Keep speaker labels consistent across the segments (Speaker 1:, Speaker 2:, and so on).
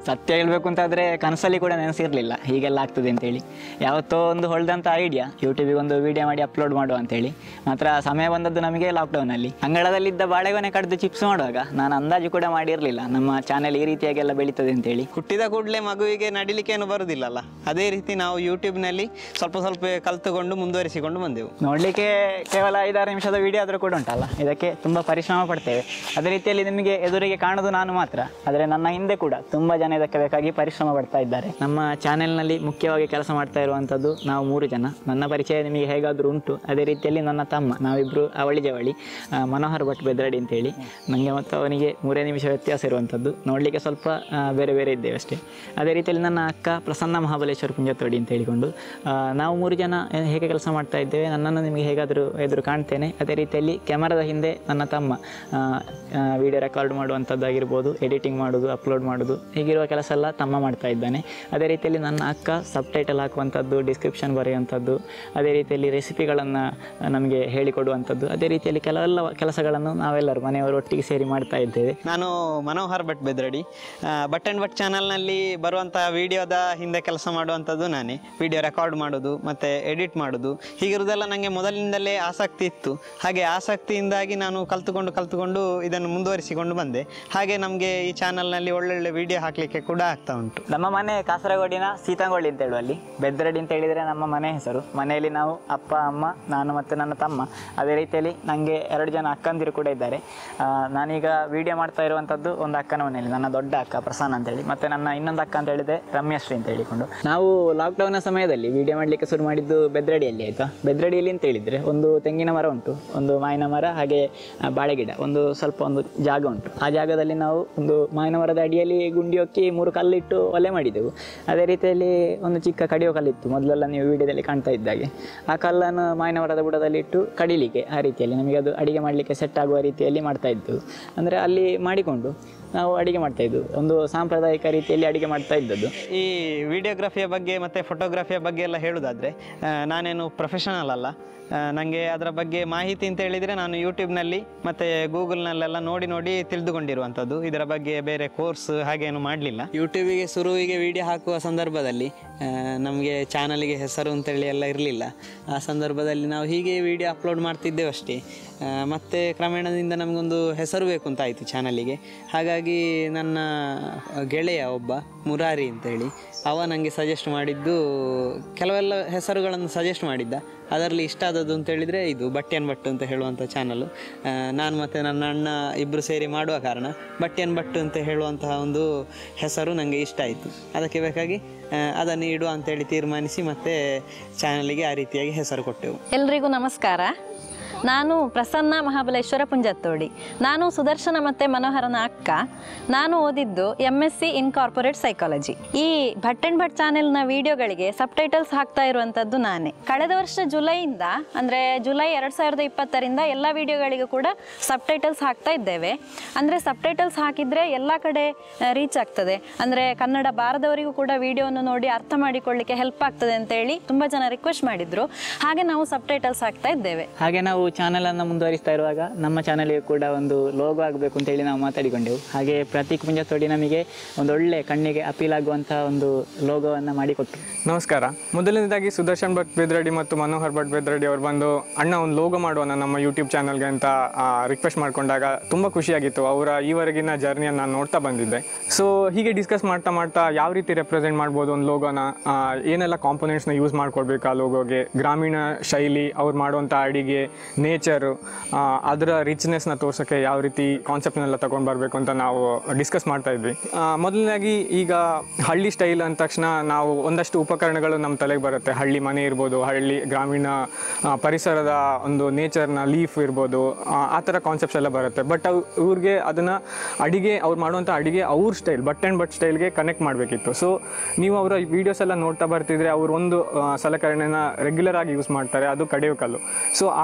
Speaker 1: ಸತ್ಯ ಹೇಳ್ಬೇಕು ಅಂತಾದರೆ ಕನಸಲ್ಲಿ ಕೂಡ ನೆನೆಸಿರಲಿಲ್ಲ ಹೀಗೆಲ್ಲ ಆಗ್ತದೆ ಅಂತೇಳಿ ಯಾವತ್ತೋ ಒಂದು ಹೊಳ್ದಂಥ ಐಡಿಯಾ ಯೂಟ್ಯೂಬಿಗೆ ಒಂದು ವಿಡಿಯೋ ಮಾಡಿ ಅಪ್ಲೋಡ್ ಮಾಡುವ ಅಂತೇಳಿ ಮಾತ್ರ ಸಮಯ ಬಂದದ್ದು ನಮಗೆ ಲಾಕ್ಡೌನಲ್ಲಿ ಅಂಗಳದಲ್ಲಿದ್ದ ಬಾಳೆಗೊನೆ ಕಡ್ದು ಚಿಪ್ಸ್ ಮಾಡುವಾಗ ನಾನು ಅಂದಾಜು ಕೂಡ ಮಾಡಿರಲಿಲ್ಲ ನಮ್ಮ ಚಾನೆಲ್ ಈ ರೀತಿಯಾಗೆಲ್ಲ ಬೆಳೀತದೆ ಅಂತೇಳಿ
Speaker 2: ಹುಟ್ಟಿದ ಕೂಡಲೇ ಮಗುವಿಗೆ ನಡಿಲಿಕ್ಕೆ ಏನು ಬರುವುದಿಲ್ಲಲ್ಲ ಅದೇ ರೀತಿ ನಾವು ಯೂಟ್ಯೂಬ್ನಲ್ಲಿ ಸ್ವಲ್ಪ ಸ್ವಲ್ಪ ಕಲ್ತುಕೊಂಡು ಮುಂದುವರಿಸಿಕೊಂಡು ಬಂದೆವು
Speaker 1: ನೋಡಲಿಕ್ಕೆ ಕೇವಲ ಐದಾರು ನಿಮಿಷದ ವಿಡಿಯೋ ಆದರೂ ಕೂಡ ಉಂಟಲ್ಲ ಇದಕ್ಕೆ ತುಂಬ ಪರಿಶ್ರಮ ಪಡ್ತೇವೆ ಅದೇ ರೀತಿಯಲ್ಲಿ ನಿಮಗೆ ಎದುರಿಗೆ ಕಾಣೋದು ನಾನು ಮಾತ್ರ ಆದರೆ ನನ್ನ ಹಿಂದೆ ಕೂಡ ತುಂಬ ಜನ ಇದಕ್ಕೆ ಬೇಕಾಗಿ ಪರಿಶ್ರಮ ಪಡ್ತಾ ಇದ್ದಾರೆ ನಮ್ಮ ಚಾನೆಲ್ನಲ್ಲಿ ಮುಖ್ಯವಾಗಿ ಕೆಲಸ ಮಾಡ್ತಾ ಇರುವಂಥದ್ದು ನಾವು ಮೂರು ಜನ ನನ್ನ ಪರಿಚಯ ನಿಮಗೆ ಹೇಗಾದರೂ ಉಂಟು ಅದೇ ರೀತಿಯಲ್ಲಿ ನನ್ನ ತಮ್ಮ ನಾವಿಬ್ಬರು ಅವಳಿ ಜವಳಿ ಆ, ಮನೋಹರ್ ಭಟ್ ಬೆದ್ರಡಿ ಅಂತೇಳಿ ನನಗೆ ಮತ್ತು ಅವನಿಗೆ ಮೂರೇ ನಿಮಿಷ ವ್ಯತ್ಯಾಸ ಇರುವಂಥದ್ದು ನೋಡಲಿಕ್ಕೆ ಸ್ವಲ್ಪ ಆ, ಬೇರೆ ಬೇರೆ ಇದ್ದೇವೆ ಅಷ್ಟೇ ಅದೇ ರೀತಿಯಲ್ಲಿ ನನ್ನ ಅಕ್ಕ ಪ್ರಸನ್ನ ಮಹಾಬಲೇಶ್ವರ ಪುಂಜತ್ತೋಡಿ ಅಂತ ಹೇಳಿಕೊಂಡು ಆ, ನಾವು ಮೂರು ಜನ ಹೇಗೆ ಕೆಲಸ ಮಾಡ್ತಾ ಇದ್ದೇವೆ ನನ್ನನ್ನು ನಿಮಗೆ ಹೇಗಾದರೂ ಎದುರು ಕಾಣ್ತೇನೆ ಅದೇ ರೀತಿಯಲ್ಲಿ ಕ್ಯಾಮರಾದ ಹಿಂದೆ ನನ್ನ ತಮ್ಮ ವಿಡಿಯೋ ರೆಕಾರ್ಡ್ ಮಾಡುವಂಥದ್ದಾಗಿರ್ಬೋದು ಎಡಿಟಿಂಗ್ ಮಾಡೋದು ಅಪ್ಲೋಡ್ ಮಾಡೋದು ಹೀಗಿರುವ ಕೆಲಸ ಎಲ್ಲ ತಮ್ಮ ಮಾಡ್ತಾ ಇದ್ದಾನೆ ಅದೇ ರೀತಿಯಲ್ಲಿ ನನ್ನ ಅಕ್ಕ ಸಬ್ ಟೈಟಲ್ ಹಾಕುವಂಥದ್ದು ಡಿಸ್ಕ್ರಿಪ್ಷನ್ ಬರೆಯುವಂಥದ್ದು ಅದೇ ರೀತಿಯಲ್ಲಿ ರೆಸಿಪಿಗಳನ್ನು ನಮಗೆ ಹೇಳಿಕೊಡುವಂಥದ್ದು ಅದೇ ರೀತಿಯಲ್ಲಿ ಕೆಲವೆಲ್ಲ ಕೆಲಸಗಳನ್ನು ನಾವೆಲ್ಲರೂ ಮನೆಯವರು ಒಟ್ಟಿಗೆ ಸೇರಿ ಮಾಡ್ತಾ ಇದ್ದೇವೆ
Speaker 2: ನಾನು ಮನೋಹರ್ ಭಟ್ ಬೆದ್ರಡಿ ಆ, ಭಟ್ ಆ್ಯಂಡ್ ಭಟ್ ಚಾನಲ್ನಲ್ಲಿ ಬರುವಂತಹ ವಿಡಿಯೋದ ಹಿಂದೆ ಕೆಲಸ ಮಾಡುವಂಥದ್ದು ನಾನೇ ವಿಡಿಯೋ ರೆಕಾರ್ಡ್ ಮಾಡೋದು ಮತ್ತು ಎಡಿಟ್ ಮಾಡೋದು ಹೀಗಿರೋದೆಲ್ಲ ನನಗೆ ಮೊದಲಿನಿಂದಲೇ ಆಸಕ್ತಿ ಇತ್ತು ಹಾಗೆ ಆಸಕ್ತಿಯಿಂದಾಗಿ ನಾನು ಕಲ್ತುಕೊಂಡು ಕಲ್ತುಕೊಂಡು ಇದನ್ನು ಮುಂದುವರಿಸಿಕೊಂಡು ಬಂದೆ ಹಾಗೆ ನಮಗೆ ಈ ಚಾನಲ್ನಲ್ಲಿ ಒಳ್ಳೊಳ್ಳೆ ವಿಡಿಯೋ ಹಾಕಲಿಕ್ಕೆ ಕೂಡ ಆಗ್ತಾ ಉಂಟು
Speaker 1: ನಮ್ಮ ಮನೆ ಕಾಸರಗೋಡಿನ ಸೀತಂಗೊಳ್ಳಿ ಅಂತ ಹೇಳುವಲ್ಲಿ ಬೆದ್ರಡಿ ಅಂತ ಹೇಳಿದರೆ ನಮ್ಮ ಮನೆ ಹೆಸರು ಮನೆಯಲ್ಲಿ ನಾವು ಅಪ್ಪ ಅಮ್ಮ ನಾನು ಮತ್ತು ನನ್ನ ತಮ್ಮ ಅದೇ ರೀತಿಯಲ್ಲಿ ನನಗೆ ಎರಡು ಜನ ಅಕ್ಕಂದಿರು ಕೂಡ ಇದ್ದಾರೆ ಆ, ನಾನೀಗ ವಿಡಿಯೋ ಮಾಡ್ತಾ ಇರುವಂಥದ್ದು ಒಂದು ಅಕ್ಕನ ಮನೆಯಲ್ಲಿ ನನ್ನ ದೊಡ್ಡ ಅಕ್ಕ ಪ್ರಸನ್ನ ಅಂತೇಳಿ ಮತ್ತು ನನ್ನ ಇನ್ನೊಂದು ಅಕ್ಕ ಅಂತ ಹೇಳಿದೆ ರಮ್ಯಶ್ರೀ ಅಂತ ಹೇಳಿಕೊಂಡು ನಾವು ಲಾಕ್ಡೌನ್ನ ಸಮಯದಲ್ಲಿ ವಿಡಿಯೋ ಮಾಡಲಿಕ್ಕೆ ಶುರು ಮಾಡಿದ್ದು ಬೆದ್ರಡಿಯಲ್ಲಿ ಆಯಿತಾ ಬೆದ್ರಡಿಯಲ್ಲಿ ಅಂತ ಹೇಳಿದರೆ ಒಂದು ತೆಂಗಿನ ಮರ ಉಂಟು ಒಂದು ಮಾವಿನ ಮರ ಹಾಗೆ ಆ, ಬಾಳೆಗಿಡ ಒಂದು ಸ್ವಲ್ಪ ಒಂದು ಜಾಗ ಉಂಟು ಆ ಜಾಗದಲ್ಲಿ ನಾವು ಒಂದು ಮಾವಿನ ಮರದ ಅಡಿಯಲ್ಲಿ ಗುಂಡಿ ಹೊಕ್ಕಿ ಮೂರು ಕಲ್ಲಿಟ್ಟು ಒಲೆ ಮಾಡಿದೆವು ಅದೇ ರೀತಿಯಲ್ಲಿ ಒಂದು ಚಿಕ್ಕ ಕಡಿಯೋ ಕಲ್ಲಿತ್ತು ಮೊದಲೆಲ್ಲ ನೀವು ವಿಡಿಯೋದಲ್ಲಿ ಕಾಣ್ತಾ ಇದ್ದಾಗೆ ಆ ಕಲ್ಲನ್ನು ಮಾವಿನ ಮರದ ಬುಡದಲ್ಲಿ ಇಟ್ಟು ಕಡಿಲಿಕ್ಕೆ ಆ ರೀತಿಯಲ್ಲಿ ನಮಗೆ ಅದು ಅಡಿಗೆ ಮಾಡಲಿಕ್ಕೆ ಸೆಟ್ ಆಗುವ ರೀತಿಯಲ್ಲಿ ಮಾಡ್ತಾ ಇದ್ದೆವು ಅಂದರೆ ಅಲ್ಲಿ ಮಾಡಿಕೊಂಡು ನಾವು ಅಡಿಗೆ ಮಾಡ್ತಾ ಇದ್ದೆವು ಒಂದು ಸಾಂಪ್ರದಾಯಿಕ ರೀತಿಯಲ್ಲಿ ಅಡಿಗೆ ಮಾಡ್ತಾ ಇದ್ದದ್ದು
Speaker 2: ಈ ವಿಡಿಯೋಗ್ರಫಿಯ ಬಗ್ಗೆ ಮತ್ತು ಫೋಟೋಗ್ರಫಿಯ ಬಗ್ಗೆ ಎಲ್ಲ ಹೇಳೋದಾದರೆ ನಾನೇನು ಪ್ರೊಫೆಷನಲ್ ಅಲ್ಲ ನನಗೆ ಅದರ ಬಗ್ಗೆ ಮಾಹಿತಿ ಅಂತ ಹೇಳಿದರೆ ನಾನು ಯೂಟ್ಯೂಬ್ನಲ್ಲಿ ಮತ್ತು ಗೂಗಲ್ನಲ್ಲೆಲ್ಲ ನೋಡಿ ನೋಡಿ ತಿಳಿದುಕೊಂಡಿರುವಂಥದ್ದು ಇದರ ಬಗ್ಗೆ ಬೇರೆ ಕೋರ್ಸ್ ಹಾಗೇನು ಮಾಡಲಿಲ್ಲ ಯೂಟ್ಯೂಬಿಗೆ ಶುರುವಿಗೆ ವಿಡಿಯೋ ಹಾಕುವ ಸಂದರ್ಭದಲ್ಲಿ ನಮಗೆ ಚಾನಲಿಗೆ ಹೆಸರು ಅಂತೇಳಿ ಎಲ್ಲ ಇರಲಿಲ್ಲ ಆ ಸಂದರ್ಭದಲ್ಲಿ ನಾವು ಹೀಗೆ ವಿಡಿಯೋ ಅಪ್ಲೋಡ್ ಮಾಡ್ತಿದ್ದೇವೆ ಅಷ್ಟೇ ಆ, ಮತ್ತೆ ಕ್ರಮೇಣದಿಂದ ನಮಗೊಂದು ಹೆಸರು ಬೇಕು ಅಂತ ಆಯಿತು ಚಾನಲಿಗೆ ಹಾಗಾಗಿ ನನ್ನ ಗೆಳೆಯ ಒಬ್ಬ ಮುರಾರಿ ಅಂತೇಳಿ ಅವ ನನಗೆ ಸಜೆಸ್ಟ್ ಮಾಡಿದ್ದು ಕೆಲವೆಲ್ಲ ಹೆಸರುಗಳನ್ನು ಸಜೆಸ್ಟ್ ಮಾಡಿದ್ದ ಅದರಲ್ಲಿ ಇಷ್ಟ ಆದದ್ದು ಅಂತ ಹೇಳಿದರೆ ಇದು ಬಟ್ಟೆನ್ ಭಟ್ಟು ಅಂತ ಹೇಳುವಂಥ ಚಾನಲು ನಾನು ಮತ್ತು ನನ್ನ ಅಣ್ಣ ಇಬ್ಬರು ಸೇರಿ ಮಾಡುವ ಕಾರಣ ಬಟ್ಟೆನ್ ಭಟ್ಟು ಅಂತ ಹೇಳುವಂತಹ ಒಂದು ಹೆಸರು ನನಗೆ ಇಷ್ಟ ಆಯಿತು ಅದಕ್ಕೆ ಬೇಕಾಗಿ ಆ, ಅದನ್ನು ಇಡುವ ಅಂತೇಳಿ ತೀರ್ಮಾನಿಸಿ ಮತ್ತೆ ಚಾನಲಿಗೆ ಆ ರೀತಿಯಾಗಿ ಹೆಸರು ಕೊಟ್ಟೆವು
Speaker 3: ಎಲ್ರಿಗೂ ನಮಸ್ಕಾರ ನಾನು ಪ್ರಸನ್ನ ಮಹಾಬಲೇಶ್ವರ ಪುಂಜತ್ತೋಡಿ ನಾನು ಸುದರ್ಶನ ಮತ್ತು ಮನೋಹರನ ಅಕ್ಕ ನಾನು ಓದಿದ್ದು M S C in corporate psychology ಈ ಭಟ್ ಅಂಡ್ ಭಟ್ ಚಾನೆಲ್ನ ವಿಡಿಯೋಗಳಿಗೆ ಸಬ್ ಟೈಟಲ್ಸ್ ಹಾಕ್ತಾ ಇರುವಂಥದ್ದು ನಾನೇ ಕಳೆದ ವರ್ಷ ಜುಲೈಯಿಂದ ಅಂದರೆ ಜುಲೈ ಎರಡು ಸಾವಿರದ ಇಪ್ಪತ್ತರಿಂದ ಎಲ್ಲ ವಿಡಿಯೋಗಳಿಗೂ ಕೂಡ ಸಬ್ ಟೈಟಲ್ಸ್ ಹಾಕ್ತಾ ಇದ್ದೇವೆ ಅಂದರೆ ಸಬ್ ಟೈಟಲ್ಸ್ ಹಾಕಿದರೆ ಎಲ್ಲ ಕಡೆ ರೀಚ್ ಆಗ್ತದೆ ಅಂದರೆ ಕನ್ನಡ ಬಾರದವರಿಗೂ ಕೂಡ ವಿಡಿಯೋವನ್ನು ನೋಡಿ ಅರ್ಥ ಮಾಡಿಕೊಳ್ಳಿಕ್ಕೆ ಹೆಲ್ಪ್ ಆಗ್ತದೆ ಅಂತೇಳಿ ತುಂಬ ಜನ ರಿಕ್ವೆಸ್ಟ್ ಮಾಡಿದ್ರು ಹಾಗೆ ನಾವು ಸಬ್ ಟೈಟಲ್ಸ್ ಹಾಕ್ತಾ ಇದ್ದೇವೆ
Speaker 1: ಹಾಗೆ ನಾವು ಚಾನಲನ್ನು ಮುಂದುವರಿಸ್ತಾ ಇರುವಾಗ ನಮ್ಮ ಚಾನಲ್ಗೆ ಕೂಡ ಒಂದು ಲೋಗೋ ಆಗಬೇಕು ಅಂತೇಳಿ ನಾವು ಮಾತಾಡಿಕೊಂಡೆವು ಹಾಗೆ ಪ್ರತೀಕ್ ಪುಂಜತ್ತೋಡಿ ನಮಗೆ ಒಂದು ಒಳ್ಳೆ ಕಣ್ಣಿಗೆ ಅಪೀಲ್ ಆಗುವಂಥ ಒಂದು ಲೋಗೋವನ್ನು ಮಾಡಿಕೊಟ್ರು
Speaker 4: ನಮಸ್ಕಾರ ಮೊದಲನೇದಾಗಿ ಸುದರ್ಶನ್ ಭಟ್ ಬೇದ್ರಡಿ ಮತ್ತು ಮನೋಹರ್ ಭಟ್ ಬೇದ್ರಡಿ ಅವರು ಬಂದು ಅಣ್ಣ ಒಂದು ಲೋಗೋ ಮಾಡೋಣ ನಮ್ಮ ಯೂಟ್ಯೂಬ್ ಚಾನಲ್ಗೆ ಅಂತ ರಿಕ್ವೆಸ್ಟ್ ಮಾಡ್ಕೊಂಡಾಗ ತುಂಬ ಖುಷಿಯಾಗಿತ್ತು ಅವರ ಈವರೆಗಿನ ಜರ್ನಿಯನ್ನು ನಾನು ನೋಡ್ತಾ ಬಂದಿದ್ದೆ ಸೊ ಹೀಗೆ ಡಿಸ್ಕಸ್ ಮಾಡ್ತಾ ಮಾಡ್ತಾ ಯಾವ ರೀತಿ ರೆಪ್ರೆಸೆಂಟ್ ಮಾಡ್ಬೋದು ಒಂದು ಲೋಗೋನ ಆ, ಏನೆಲ್ಲ ಕಾಂಪೊನೆಂಟ್ಸ್ನ ಯೂಸ್ ಮಾಡ್ಕೊಳ್ಬೇಕು ಆ ಲೋಗೋಗೆ ಗ್ರಾಮೀಣ ಶೈಲಿ ಅವ್ರು ಮಾಡುವಂಥ ಅಡಿಗೆ ನೇಚರು ಅದರ ರಿಚ್ನೆಸ್ನ ತೋರ್ಸೋಕ್ಕೆ ಯಾವ ರೀತಿ ಕಾನ್ಸೆಪ್ಟ್ನೆಲ್ಲ ತೊಗೊಂಡು ಬರಬೇಕು ಅಂತ ನಾವು ಡಿಸ್ಕಸ್ ಮಾಡ್ತಾ ಇದ್ವಿ ಆ, ಮೊದಲನೇದಾಗಿ ಈಗ ಹಳ್ಳಿ ಸ್ಟೈಲ್ ಅಂದ ತಕ್ಷಣ ನಾವು ಒಂದಷ್ಟು ಉಪಕರಣಗಳು ನಮ್ಮ ತಲೆಗೆ ಬರುತ್ತೆ ಹಳ್ಳಿ ಮನೆ ಇರ್ಬೋದು ಹಳ್ಳಿ ಗ್ರಾಮೀಣ ಆ, ಪರಿಸರದ ಒಂದು ನೇಚರ್ನ ಲೀಫ್ ಇರ್ಬೋದು ಆ, ಆ ಥರ ಕಾನ್ಸೆಪ್ಟ್ಸ್ ಎಲ್ಲ ಬರುತ್ತೆ ಬಟ್ ಅವು ಇವ್ರಿಗೆ ಅದನ್ನು ಅಡಿಗೆ ಅವ್ರು ಮಾಡುವಂಥ ಅಡಿಗೆ ಅವ್ರ ಸ್ಟೈಲ್ ಬಟ್ ಆ್ಯಂಡ್ ಬಟ್ ಸ್ಟೈಲ್ಗೆ ಕನೆಕ್ಟ್ ಮಾಡಬೇಕಿತ್ತು ಸೊ ನೀವು ಅವರ ವೀಡಿಯೋಸ್ ಎಲ್ಲ ನೋಡ್ತಾ ಬರ್ತಿದ್ರೆ ಅವ್ರು ಒಂದು ಆ, ಸಲಕರಣೆನ ರೆಗ್ಯುಲರ್ ಆಗಿ ಯೂಸ್ ಮಾಡ್ತಾರೆ ಅದು ಕಡಿಯೋ ಕಲ್ಲು ಸೊ ಆ ಕಾನ್ಸೆಪ್ಟ್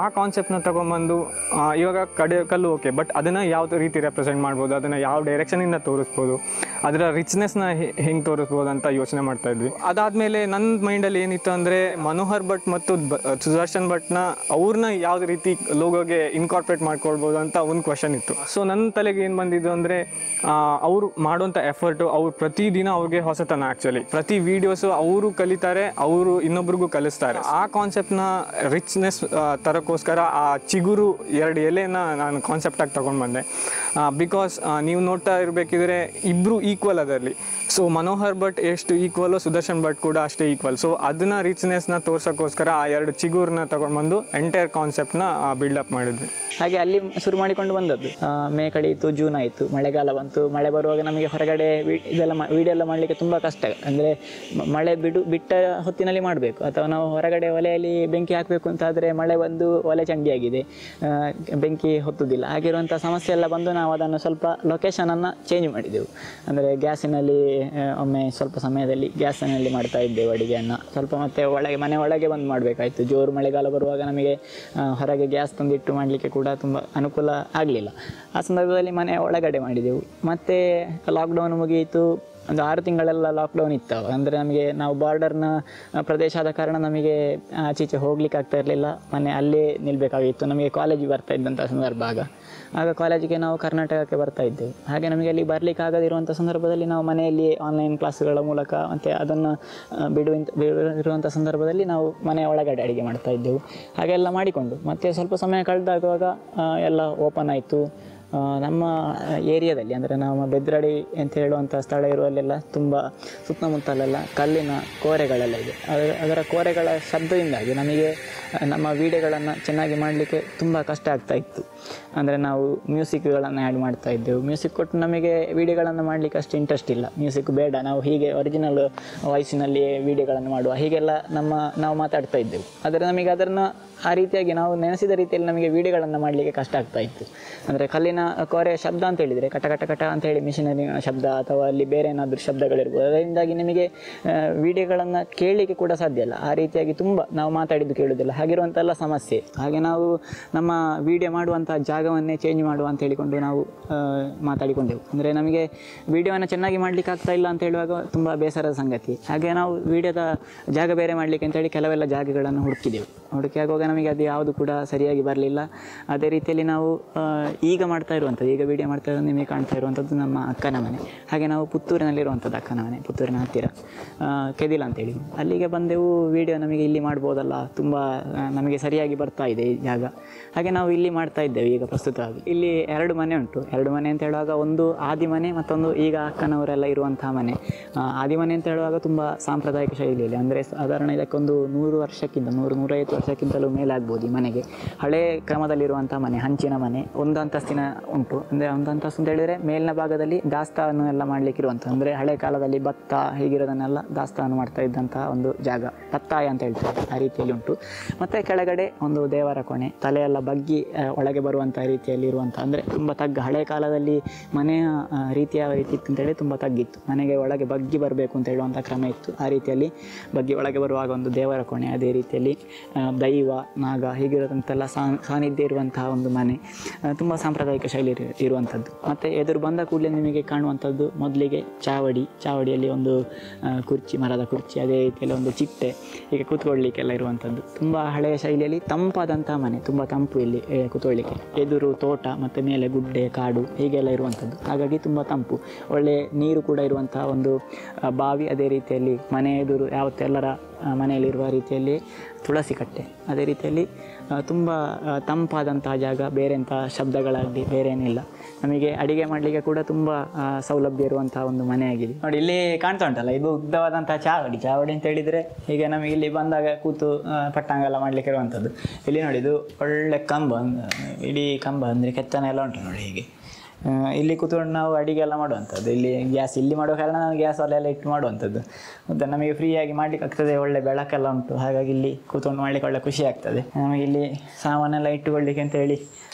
Speaker 4: ಕಾನ್ಸೆಪ್ಟ್ನ ತಗೊಂಬಂದು ಆ, ಇವಾಗ ಕಡೆ ಕಲ್ಲು ಓಕೆ ಬಟ್ ಅದನ್ನು ಯಾವ ರೀತಿ ರೆಪ್ರೆಸೆಂಟ್ ಮಾಡ್ಬೋದು ಅದನ್ನು ಯಾವ ಡೈರೆಕ್ಷನಿಂದ ತೋರಿಸ್ಬೋದು ಅದರ ರಿಚ್ನೆಸ್ನ ಹೆಂಗೆ ತೋರಿಸ್ಬೋದು ಅಂತ ಯೋಚನೆ ಮಾಡ್ತಾ ಇದ್ವಿ ಅದಾದಮೇಲೆ ನನ್ನ ಮೈಂಡಲ್ಲಿ ಏನಿತ್ತು ಅಂದರೆ ಮನೋಹರ್ ಭಟ್ ಮತ್ತು ಬ- ಸುದರ್ಶನ್ ಭಟ್ನ ಅವ್ರನ್ನ ಯಾವ ರೀತಿ ಲೋಗೋಗೆ ಇನ್ಕಾರ್ಪೊರೇಟ್ ಮಾಡ್ಕೊಳ್ಬೋದು ಅಂತ ಒಂದು ಕ್ವಶನ್ ಇತ್ತು ಸೊ ನನ್ನ ತಲೆಗೆ ಏನು ಬಂದಿದ್ದು ಅಂದರೆ ಅವರು ಮಾಡುವಂಥ ಎಫರ್ಟು ಅವ್ರು ಪ್ರತಿದಿನ ಅವ್ರಿಗೆ ಹೊಸತನ ಆ್ಯಕ್ಚುಲಿ ಪ್ರತಿ ವೀಡಿಯೋಸು ಅವರು ಕಲಿತಾರೆ ಅವರು ಇನ್ನೊಬ್ರಿಗೂ ಕಲಿಸ್ತಾರೆ ಆ ಕಾನ್ಸೆಪ್ಟ್ನ ರಿಚ್ನೆಸ್ ತರೋಕ್ಕೋಸ್ಕರ ಆ ಚಿಗುರು ಎರಡು ಎಲೆನ ನಾನು ಕಾನ್ಸೆಪ್ಟಾಗಿ ತೊಗೊಂಡು ಬಂದೆ ಬಿಕಾಸ್ ನೀವು ನೋಡ್ತಾ ಇರಬೇಕಿದ್ರೆ ಇಬ್ಬರು ಈಕ್ವಲ್ ಅದರಲ್ಲಿ ಸೊ ಮನೋಹರ್ ಭಟ್ ಎಷ್ಟು ಈಕ್ವಲು ಸುದರ್ಶನ್ ಭಟ್ ಕೂಡ ಅಷ್ಟೇ ಈಕ್ವಲ್ ಸೊ ಅದನ್ನ ರಿಚ್ನೆಸ್ನ ತೋರ್ಸೋಕ್ಕೋಸ್ಕರ ಆ ಎರಡು ಚಿಗುರನ್ನ ತಗೊಂಡು ಬಂದು ಎಂಟೈರ್ ಕಾನ್ಸೆಪ್ಟ್ನ ಬಿಲ್ಡಪ್ ಮಾಡಿದ್ವಿ
Speaker 1: ಹಾಗೆ ಅಲ್ಲಿ ಶುರು ಮಾಡಿಕೊಂಡು ಬಂದದ್ದು ಆ, ಮೇ ಕಳೆಯಿತು ಜೂನ್ ಆಯಿತು ಮಳೆಗಾಲ ಬಂತು ಮಳೆ ಬರುವಾಗ ನಮಗೆ ಹೊರಗಡೆ ವಿ- ಇದೆಲ್ಲ ವಿಡಿಯೋ ಎಲ್ಲ ಮಾಡಲಿಕ್ಕೆ ತುಂಬ ಕಷ್ಟ ಅಂದರೆ ಮಳೆ ಬಿಡು ಬಿಟ್ಟ ಹೊತ್ತಿನಲ್ಲಿ ಮಾಡಬೇಕು ಅಥವಾ ನಾವು ಹೊರಗಡೆ ಒಲೆಯಲ್ಲಿ ಬೆಂಕಿ ಹಾಕಬೇಕು ಅಂತಾದರೆ ಮಳೆ ಬಂದು ಒಲೆ ಚಂಡಿಯಾಗಿದೆ ಆ, ಬೆಂಕಿ ಹೊತ್ತುದಿಲ್ಲ ಹಾಗಿರುವಂಥ ಸಮಸ್ಯೆ ಎಲ್ಲ ಬಂದು ನಾವು ಅದನ್ನು ಸ್ವಲ್ಪ ಲೊಕೇಶನನ್ನು ಚೇಂಜ್ ಮಾಡಿದೆವು ಅಂದರೆ ಗ್ಯಾಸಿನಲ್ಲಿ ಆ, ಒಮ್ಮೆ ಸ್ವಲ್ಪ ಸಮಯದಲ್ಲಿ ಗ್ಯಾಸಿನಲ್ಲಿ ಮಾಡ್ತಾ ಇದ್ದೆವು ಅಡುಗೆಯನ್ನು ಸ್ವಲ್ಪ ಮತ್ತೆ ಒಳಗೆ ಮನೆ ಒಳಗೆ ಬಂದು ಮಾಡಬೇಕಾಯಿತು ಜೋರು ಮಳೆಗಾಲ ಬರುವಾಗ ನಮಗೆ ಆ, ಹೊರಗೆ ಗ್ಯಾಸ್ ತಂದಿಟ್ಟು ಮಾಡಲಿಕ್ಕೆ ಕೂಡ ತುಂಬ ಅನುಕೂಲ ಆಗಲಿಲ್ಲ ಆ ಸಂದರ್ಭದಲ್ಲಿ ಮನೆ ಒಳಗಡೆ ಮಾಡಿದೆವು ಮತ್ತು ಲಾಕ್ಡೌನ್ ಮುಗಿಯಿತು ಒಂದು ಆರು ತಿಂಗಳೆಲ್ಲ ಲಾಕ್ಡೌನ್ ಇತ್ತು ಅಂದರೆ ನಮಗೆ ನಾವು ಬಾರ್ಡರ್ನ ಪ್ರದೇಶ ಆದ ಕಾರಣ ನಮಗೆ ಆಚೀಚೆ ಹೋಗ್ಲಿಕ್ಕೆ ಆಗ್ತಾ ಇರಲಿಲ್ಲ ಮನೆ ಅಲ್ಲೇ ನಿಲ್ಲಬೇಕಾಗಿತ್ತು ನಮಗೆ ಕಾಲೇಜಿಗೆ ಬರ್ತಾ ಇದ್ದಂಥ ಸಂದರ್ಭ ಆಗ ಆಗ ಕಾಲೇಜಿಗೆ ನಾವು ಕರ್ನಾಟಕಕ್ಕೆ ಬರ್ತಾ ಇದ್ದೆವು ಹಾಗೆ ನಮಗೆ ಅಲ್ಲಿ ಬರಲಿಕ್ಕೆ ಆಗದಿರುವಂಥ ಸಂದರ್ಭದಲ್ಲಿ ನಾವು ಮನೆಯಲ್ಲಿ ಆನ್ಲೈನ್ ಕ್ಲಾಸ್ಗಳ ಮೂಲಕ ಮತ್ತು ಅದನ್ನು ಬಿಡುವಂತ ಬಿಡುವಂಥ ಸಂದರ್ಭದಲ್ಲಿ ನಾವು ಮನೆ ಒಳಗಡೆ ಅಡುಗೆ ಮಾಡ್ತಾ ಇದ್ದೆವು ಹಾಗೆಲ್ಲ ಮಾಡಿಕೊಂಡು ಮತ್ತು ಸ್ವಲ್ಪ ಸಮಯ ಕಳೆದಾಗುವಾಗ ಆ, ಎಲ್ಲ ಓಪನ್ ಆಯಿತು ಆ, ನಮ್ಮ ಏರಿಯಾದಲ್ಲಿ ಅಂದರೆ ನಮ್ಮ ಬೆದ್ರಡಿ ಅಂತ ಹೇಳುವಂಥ ಸ್ಥಳ ಇರುವಲ್ಲೆಲ್ಲ ತುಂಬ ಸುತ್ತಮುತ್ತಲೆಲ್ಲ ಕಲ್ಲಿನ ಕೋರೆಗಳೆಲ್ಲ ಇದೆ ಅದರ- ಅದರ ಕೋರೆಗಳ ಶಬ್ದದಿಂದಾಗಿ ನಮಗೆ ಆ, ನಮ್ಮ ವೀಡಿಯೋಗಳನ್ನು ಚೆನ್ನಾಗಿ ಮಾಡಲಿಕ್ಕೆ ತುಂಬ ಕಷ್ಟ ಆಗ್ತಾ ಇತ್ತು ಅಂದರೆ ನಾವು ಮ್ಯೂಸಿಕ್ಗಳನ್ನು ಆ್ಯಡ್ ಮಾಡ್ತಾ ಇದ್ದೆವು ಮ್ಯೂಸಿಕ್ ಕೊಟ್ಟು ನಮಗೆ ವೀಡಿಯೋಗಳನ್ನು ಮಾಡಲಿಕ್ಕೆ ಅಷ್ಟು ಇಂಟ್ರೆಸ್ಟ್ ಇಲ್ಲ ಮ್ಯೂಸಿಕ್ ಬೇಡ ನಾವು ಹೀಗೆ ಒರಿಜಿನಲ್ ವಾಯ್ಸಿನಲ್ಲಿ ವೀಡಿಯೋಗಳನ್ನು ಮಾಡುವ ಹೀಗೆಲ್ಲ ನಮ್ಮ ನಾವು ಮಾತಾಡ್ತಾ ಇದ್ದೆವು ಆದರೆ ನಮಗೆ ಅದನ್ನು ಆ ರೀತಿಯಾಗಿ ನಾವು ನೆನೆಸಿದ ರೀತಿಯಲ್ಲಿ ನಮಗೆ ವೀಡಿಯೋಗಳನ್ನು ಮಾಡಲಿಕ್ಕೆ ಕಷ್ಟ ಆಗ್ತಾ ಇತ್ತು ಅಂದರೆ ಕಲ್ಲಿನ ಕೋರೆ ಶಬ್ದ ಅಂತ ಹೇಳಿದರೆ ಕಟ ಕಟ ಕಟ ಅಂತ ಹೇಳಿ ಮಿಷಿನರಿ ಶಬ್ದ ಅಥವಾ ಅಲ್ಲಿ ಬೇರೆ ಏನಾದರೂ ಶಬ್ದಗಳಿರ್ಬೋದು ಅದರಿಂದಾಗಿ ನಿಮಗೆ ವೀಡಿಯೋಗಳನ್ನು ಕೇಳಲಿಕ್ಕೆ ಕೂಡ ಸಾಧ್ಯ ಇಲ್ಲ ಆ ರೀತಿಯಾಗಿ ತುಂಬ ನಾವು ಮಾತಾಡಿದ್ದು ಕೇಳುವುದಿಲ್ಲ ಹಾಗಿರುವಂತೆಲ್ಲ ಸಮಸ್ಯೆ ಹಾಗೆ ನಾವು ನಮ್ಮ ವಿಡಿಯೋ ಮಾಡುವಂಥ ಜಾಗವನ್ನೇ ಚೇಂಜ್ ಮಾಡುವ ಅಂತ ಹೇಳಿಕೊಂಡು ನಾವು ಆ, ಮಾತಾಡಿಕೊಂಡೆವು ಅಂದರೆ ನಮಗೆ ವಿಡಿಯೋವನ್ನು ಚೆನ್ನಾಗಿ ಮಾಡಲಿಕ್ಕೆ ಆಗ್ತಾ ಇಲ್ಲ ಅಂತ ಹೇಳುವಾಗ ತುಂಬ ಬೇಸರದ ಸಂಗತಿ ಹಾಗೆ ನಾವು ವಿಡಿಯೋದ ಜಾಗ ಬೇರೆ ಮಾಡಲಿಕ್ಕೆ ಅಂತೇಳಿ ಕೆಲವೆಲ್ಲ ಜಾಗಗಳನ್ನು ಹುಡುಕಿದೆವು ಹುಡುಕಿ ಆಗುವಾಗ ನಮಗೆ ಅದು ಯಾವುದು ಕೂಡ ಸರಿಯಾಗಿ ಬರಲಿಲ್ಲ ಅದೇ ರೀತಿಯಲ್ಲಿ ನಾವು ಆ, ಈಗ ಮಾಡ್ತಾ ಇರುವಂಥದ್ದು ಈಗ ವಿಡಿಯೋ ಮಾಡ್ತಾ ಇರೋದು ನಿಮಗೆ ಕಾಣ್ತಾ ಇರುವಂಥದ್ದು ನಮ್ಮ ಅಕ್ಕನ ಮನೆ ಹಾಗೆ ನಾವು ಪುತ್ತೂರಿನಲ್ಲಿರುವಂಥದ್ದು ಅಕ್ಕನ ಮನೆ ಪುತ್ತೂರಿನ ಹತ್ತಿರ ಆ, ಕೆದಿಲ ಅಂತೇಳಿ ಅಲ್ಲಿಗೆ ಬಂದೆವು ವಿಡಿಯೋ ನಮಗೆ ಇಲ್ಲಿ ಮಾಡ್ಬೋದಲ್ಲ ತುಂಬ ಆ, ನಮಗೆ ಸರಿಯಾಗಿ ಬರ್ತಾ ಇದೆ ಈ ಜಾಗ ಹಾಗೆ ನಾವು ಇಲ್ಲಿ ಮಾಡ್ತಾ ಇದ್ದೇವೆ ಈಗ ಪ್ರಸ್ತುತವಾಗಿ ಇಲ್ಲಿ ಎರಡು ಮನೆ ಉಂಟು ಎರಡು ಮನೆ ಅಂತ ಹೇಳುವಾಗ ಒಂದು ಆದಿ ಮನೆ ಮತ್ತೊಂದು ಈಗ ಅಕ್ಕನವರೆಲ್ಲ ಇರುವಂತಹ ಮನೆ ಆ, ಆದಿ ಮನೆ ಅಂತ ಹೇಳುವಾಗ ತುಂಬ ಸಾಂಪ್ರದಾಯಿಕ ಶೈಲಿಯಲ್ಲಿ ಅಂದರೆ ಸಾಧಾರಣ ಇದಕ್ಕೊಂದು ನೂರು ವರ್ಷಕ್ಕಿಂತ ನೂರು ನೂರೈವತ್ತು ವರ್ಷಕ್ಕಿಂತಲೂ ಮೇಲಾಗ್ಬೋದು ಈ ಮನೆಗೆ ಹಳೆ ಕ್ರಮದಲ್ಲಿರುವಂಥ ಮನೆ ಹಂಚಿನ ಮನೆ ಒಂದು ಅಂತಸ್ತಿನ ಉಂಟು ಅಂದರೆ ಒಂದು ಅಂತಸ್ತು ಅಂತ ಹೇಳಿದರೆ ಮೇಲಿನ ಭಾಗದಲ್ಲಿ ದಾಸ್ತಾನು ಎಲ್ಲ ಮಾಡಲಿಕ್ಕೆ ಇರುವಂಥ ಅಂದರೆ ಹಳೆ ಕಾಲದಲ್ಲಿ ಭತ್ತ ಹೀಗಿರೋದನ್ನೆಲ್ಲ ದಾಸ್ತಾನು ಮಾಡ್ತಾ ಇದ್ದಂತಹ ಒಂದು ಜಾಗ ಪತ್ತಾಯ ಅಂತ ಹೇಳ್ತಾರೆ ಆ ರೀತಿಯಲ್ಲಿ ಉಂಟು ಮತ್ತು ಕೆಳಗಡೆ ಒಂದು ದೇವರ ಕೋಣೆ ತಲೆಯೆಲ್ಲ ಬಗ್ಗಿ ಆ, ಒಳಗೆ ಬರುವಂಥ ರೀತಿಯಲ್ಲಿ ಇರುವಂಥ ಅಂದರೆ ತುಂಬ ತಗ್ಗ ಹಳೆ ಕಾಲದಲ್ಲಿ ಮನೆಯ ಆ, ರೀತಿ ಯಾವ ರೀತಿ ಇತ್ತು ಅಂತೇಳಿ ತುಂಬ ತಗ್ಗಿತ್ತು ಮನೆಗೆ ಒಳಗೆ ಬಗ್ಗಿ ಬರಬೇಕು ಅಂತ ಹೇಳುವಂಥ ಕ್ರಮ ಇತ್ತು ಆ ರೀತಿಯಲ್ಲಿ ಬಗ್ಗಿ ಒಳಗೆ ಬರುವಾಗ ಒಂದು ದೇವರ ಕೋಣೆ ಅದೇ ರೀತಿಯಲ್ಲಿ ಆ, ದೈವ ನಾಗ ಹೀಗಿರೋದಂತೆಲ್ಲ ಸಾ- ಸಾನ್ನಿಧ್ಯ ಇರುವಂತಹ ಒಂದು ಮನೆ ತುಂಬ ಸಾಂಪ್ರದಾಯಿಕ ಶೈಲಿ ಇರು- ಇರುವಂಥದ್ದು ಮತ್ತು ಎದುರು ಬಂದ ಕೂಡಲೇ ನಿಮಗೆ ಕಾಣುವಂಥದ್ದು ಮೊದಲಿಗೆ ಚಾವಡಿ ಚಾವಡಿಯಲ್ಲಿ ಒಂದು ಆ, ಕುರ್ಚಿ ಮರದ ಕುರ್ಚಿ ಅದೇ ರೀತಿಯಲ್ಲಿ ಒಂದು ಚಿಟ್ಟೆ ಹೀಗೆ ಕೂತ್ಕೊಳ್ಳಿಕ್ಕೆಲ್ಲ ಇರುವಂಥದ್ದು ತುಂಬ ಹಳೆಯ ಶೈಲಿಯಲ್ಲಿ ತಂಪಾದಂಥ ಮನೆ ತುಂಬ ತಂಪು ಇಲ್ಲಿ ಏ, ಕೂತ್ಕೊಳ್ಳಿಕ್ಕೆ ಎದುರು ತೋಟ ಮತ್ತು ಮೇಲೆ ಗುಡ್ಡೆ ಕಾಡು ಹೀಗೆಲ್ಲ ಇರುವಂಥದ್ದು ಹಾಗಾಗಿ ತುಂಬ ತಂಪು ಒಳ್ಳೆ ನೀರು ಕೂಡ ಇರುವಂತಹ ಒಂದು ಆ, ಬಾವಿ ಅದೇ ರೀತಿಯಲ್ಲಿ ಮನೆ ಎದುರು ಯಾವತ್ತೆಲ್ಲರ ಆ, ಮನೆಯಲ್ಲಿರುವ ರೀತಿಯಲ್ಲಿ ತುಳಸಿ ಕಟ್ಟೆ ಅದೇ ರೀತಿಯಲ್ಲಿ ತುಂಬ ತಂಪಾದಂತಹ ಜಾಗ ಬೇರೆ ಎಂಥ ಶಬ್ದಗಳಾಗಲಿ ಬೇರೆ ಏನಿಲ್ಲ ನಮಗೆ ಅಡಿಗೆ ಮಾಡಲಿಕ್ಕೆ ಕೂಡ ತುಂಬ ಆ, ಸೌಲಭ್ಯ ಇರುವಂತಹ ಒಂದು ಮನೆಯಾಗಿದೆ ನೋಡಿ ಇಲ್ಲಿ ಕಾಣ್ತಾ ಉಂಟಲ್ಲ ಇದು ಉದ್ದವಾದಂತಹ ಚಾವಡಿ ಚಾವಡಿ ಅಂತ ಹೇಳಿದರೆ ಈಗ ನಮಗೆ ಇಲ್ಲಿ ಬಂದಾಗ ಕೂತು ಆ, ಪಟ್ಟಾಂಗ ಎಲ್ಲ ಮಾಡಲಿಕ್ಕೆ ಇರುವಂಥದ್ದು ಇಲ್ಲಿ ನೋಡಿ ಇದು ಒಳ್ಳೆ ಕಂಬ ಆ, ಇಡೀ ಕಂಬ ಅಂದರೆ ಕೆತ್ತನೆ ಎಲ್ಲ ಉಂಟು ನೋಡಿ ಹೀಗೆ ಆ, ಇಲ್ಲಿ ಕೂತ್ಕೊಂಡು ನಾವು ಅಡಿಗೆ ಎಲ್ಲ ಮಾಡುವಂಥದ್ದು ಇಲ್ಲಿ ಗ್ಯಾಸ್ ಇಲ್ಲಿ ಮಾಡುವ ಕಾರಣ ನಾವು ಗ್ಯಾಸ್ ಒಲೆಲ್ಲ ಇಟ್ಟು ಮಾಡುವಂಥದ್ದು ಮತ್ತು ನಮಗೆ ಫ್ರೀಯಾಗಿ ಮಾಡ್ಲಿಕ್ಕೆ ಆಗ್ತದೆ ಒಳ್ಳೆ ಬೆಳಕೆಲ್ಲ ಉಂಟು ಹಾಗಾಗಿ ಇಲ್ಲಿ ಕೂತ್ಕೊಂಡು ಮಾಡ್ಲಿಕ್ಕೆ ಒಳ್ಳೆ ಖುಷಿ ಆಗ್ತದೆ ನಮಗೆ ಇಲ್ಲಿ ಸಾಮಾನೆಲ್ಲ ಇಟ್ಟುಕೊಳ್ಳಿಕ್ಕೆ ಅಂತ ಹೇಳಿ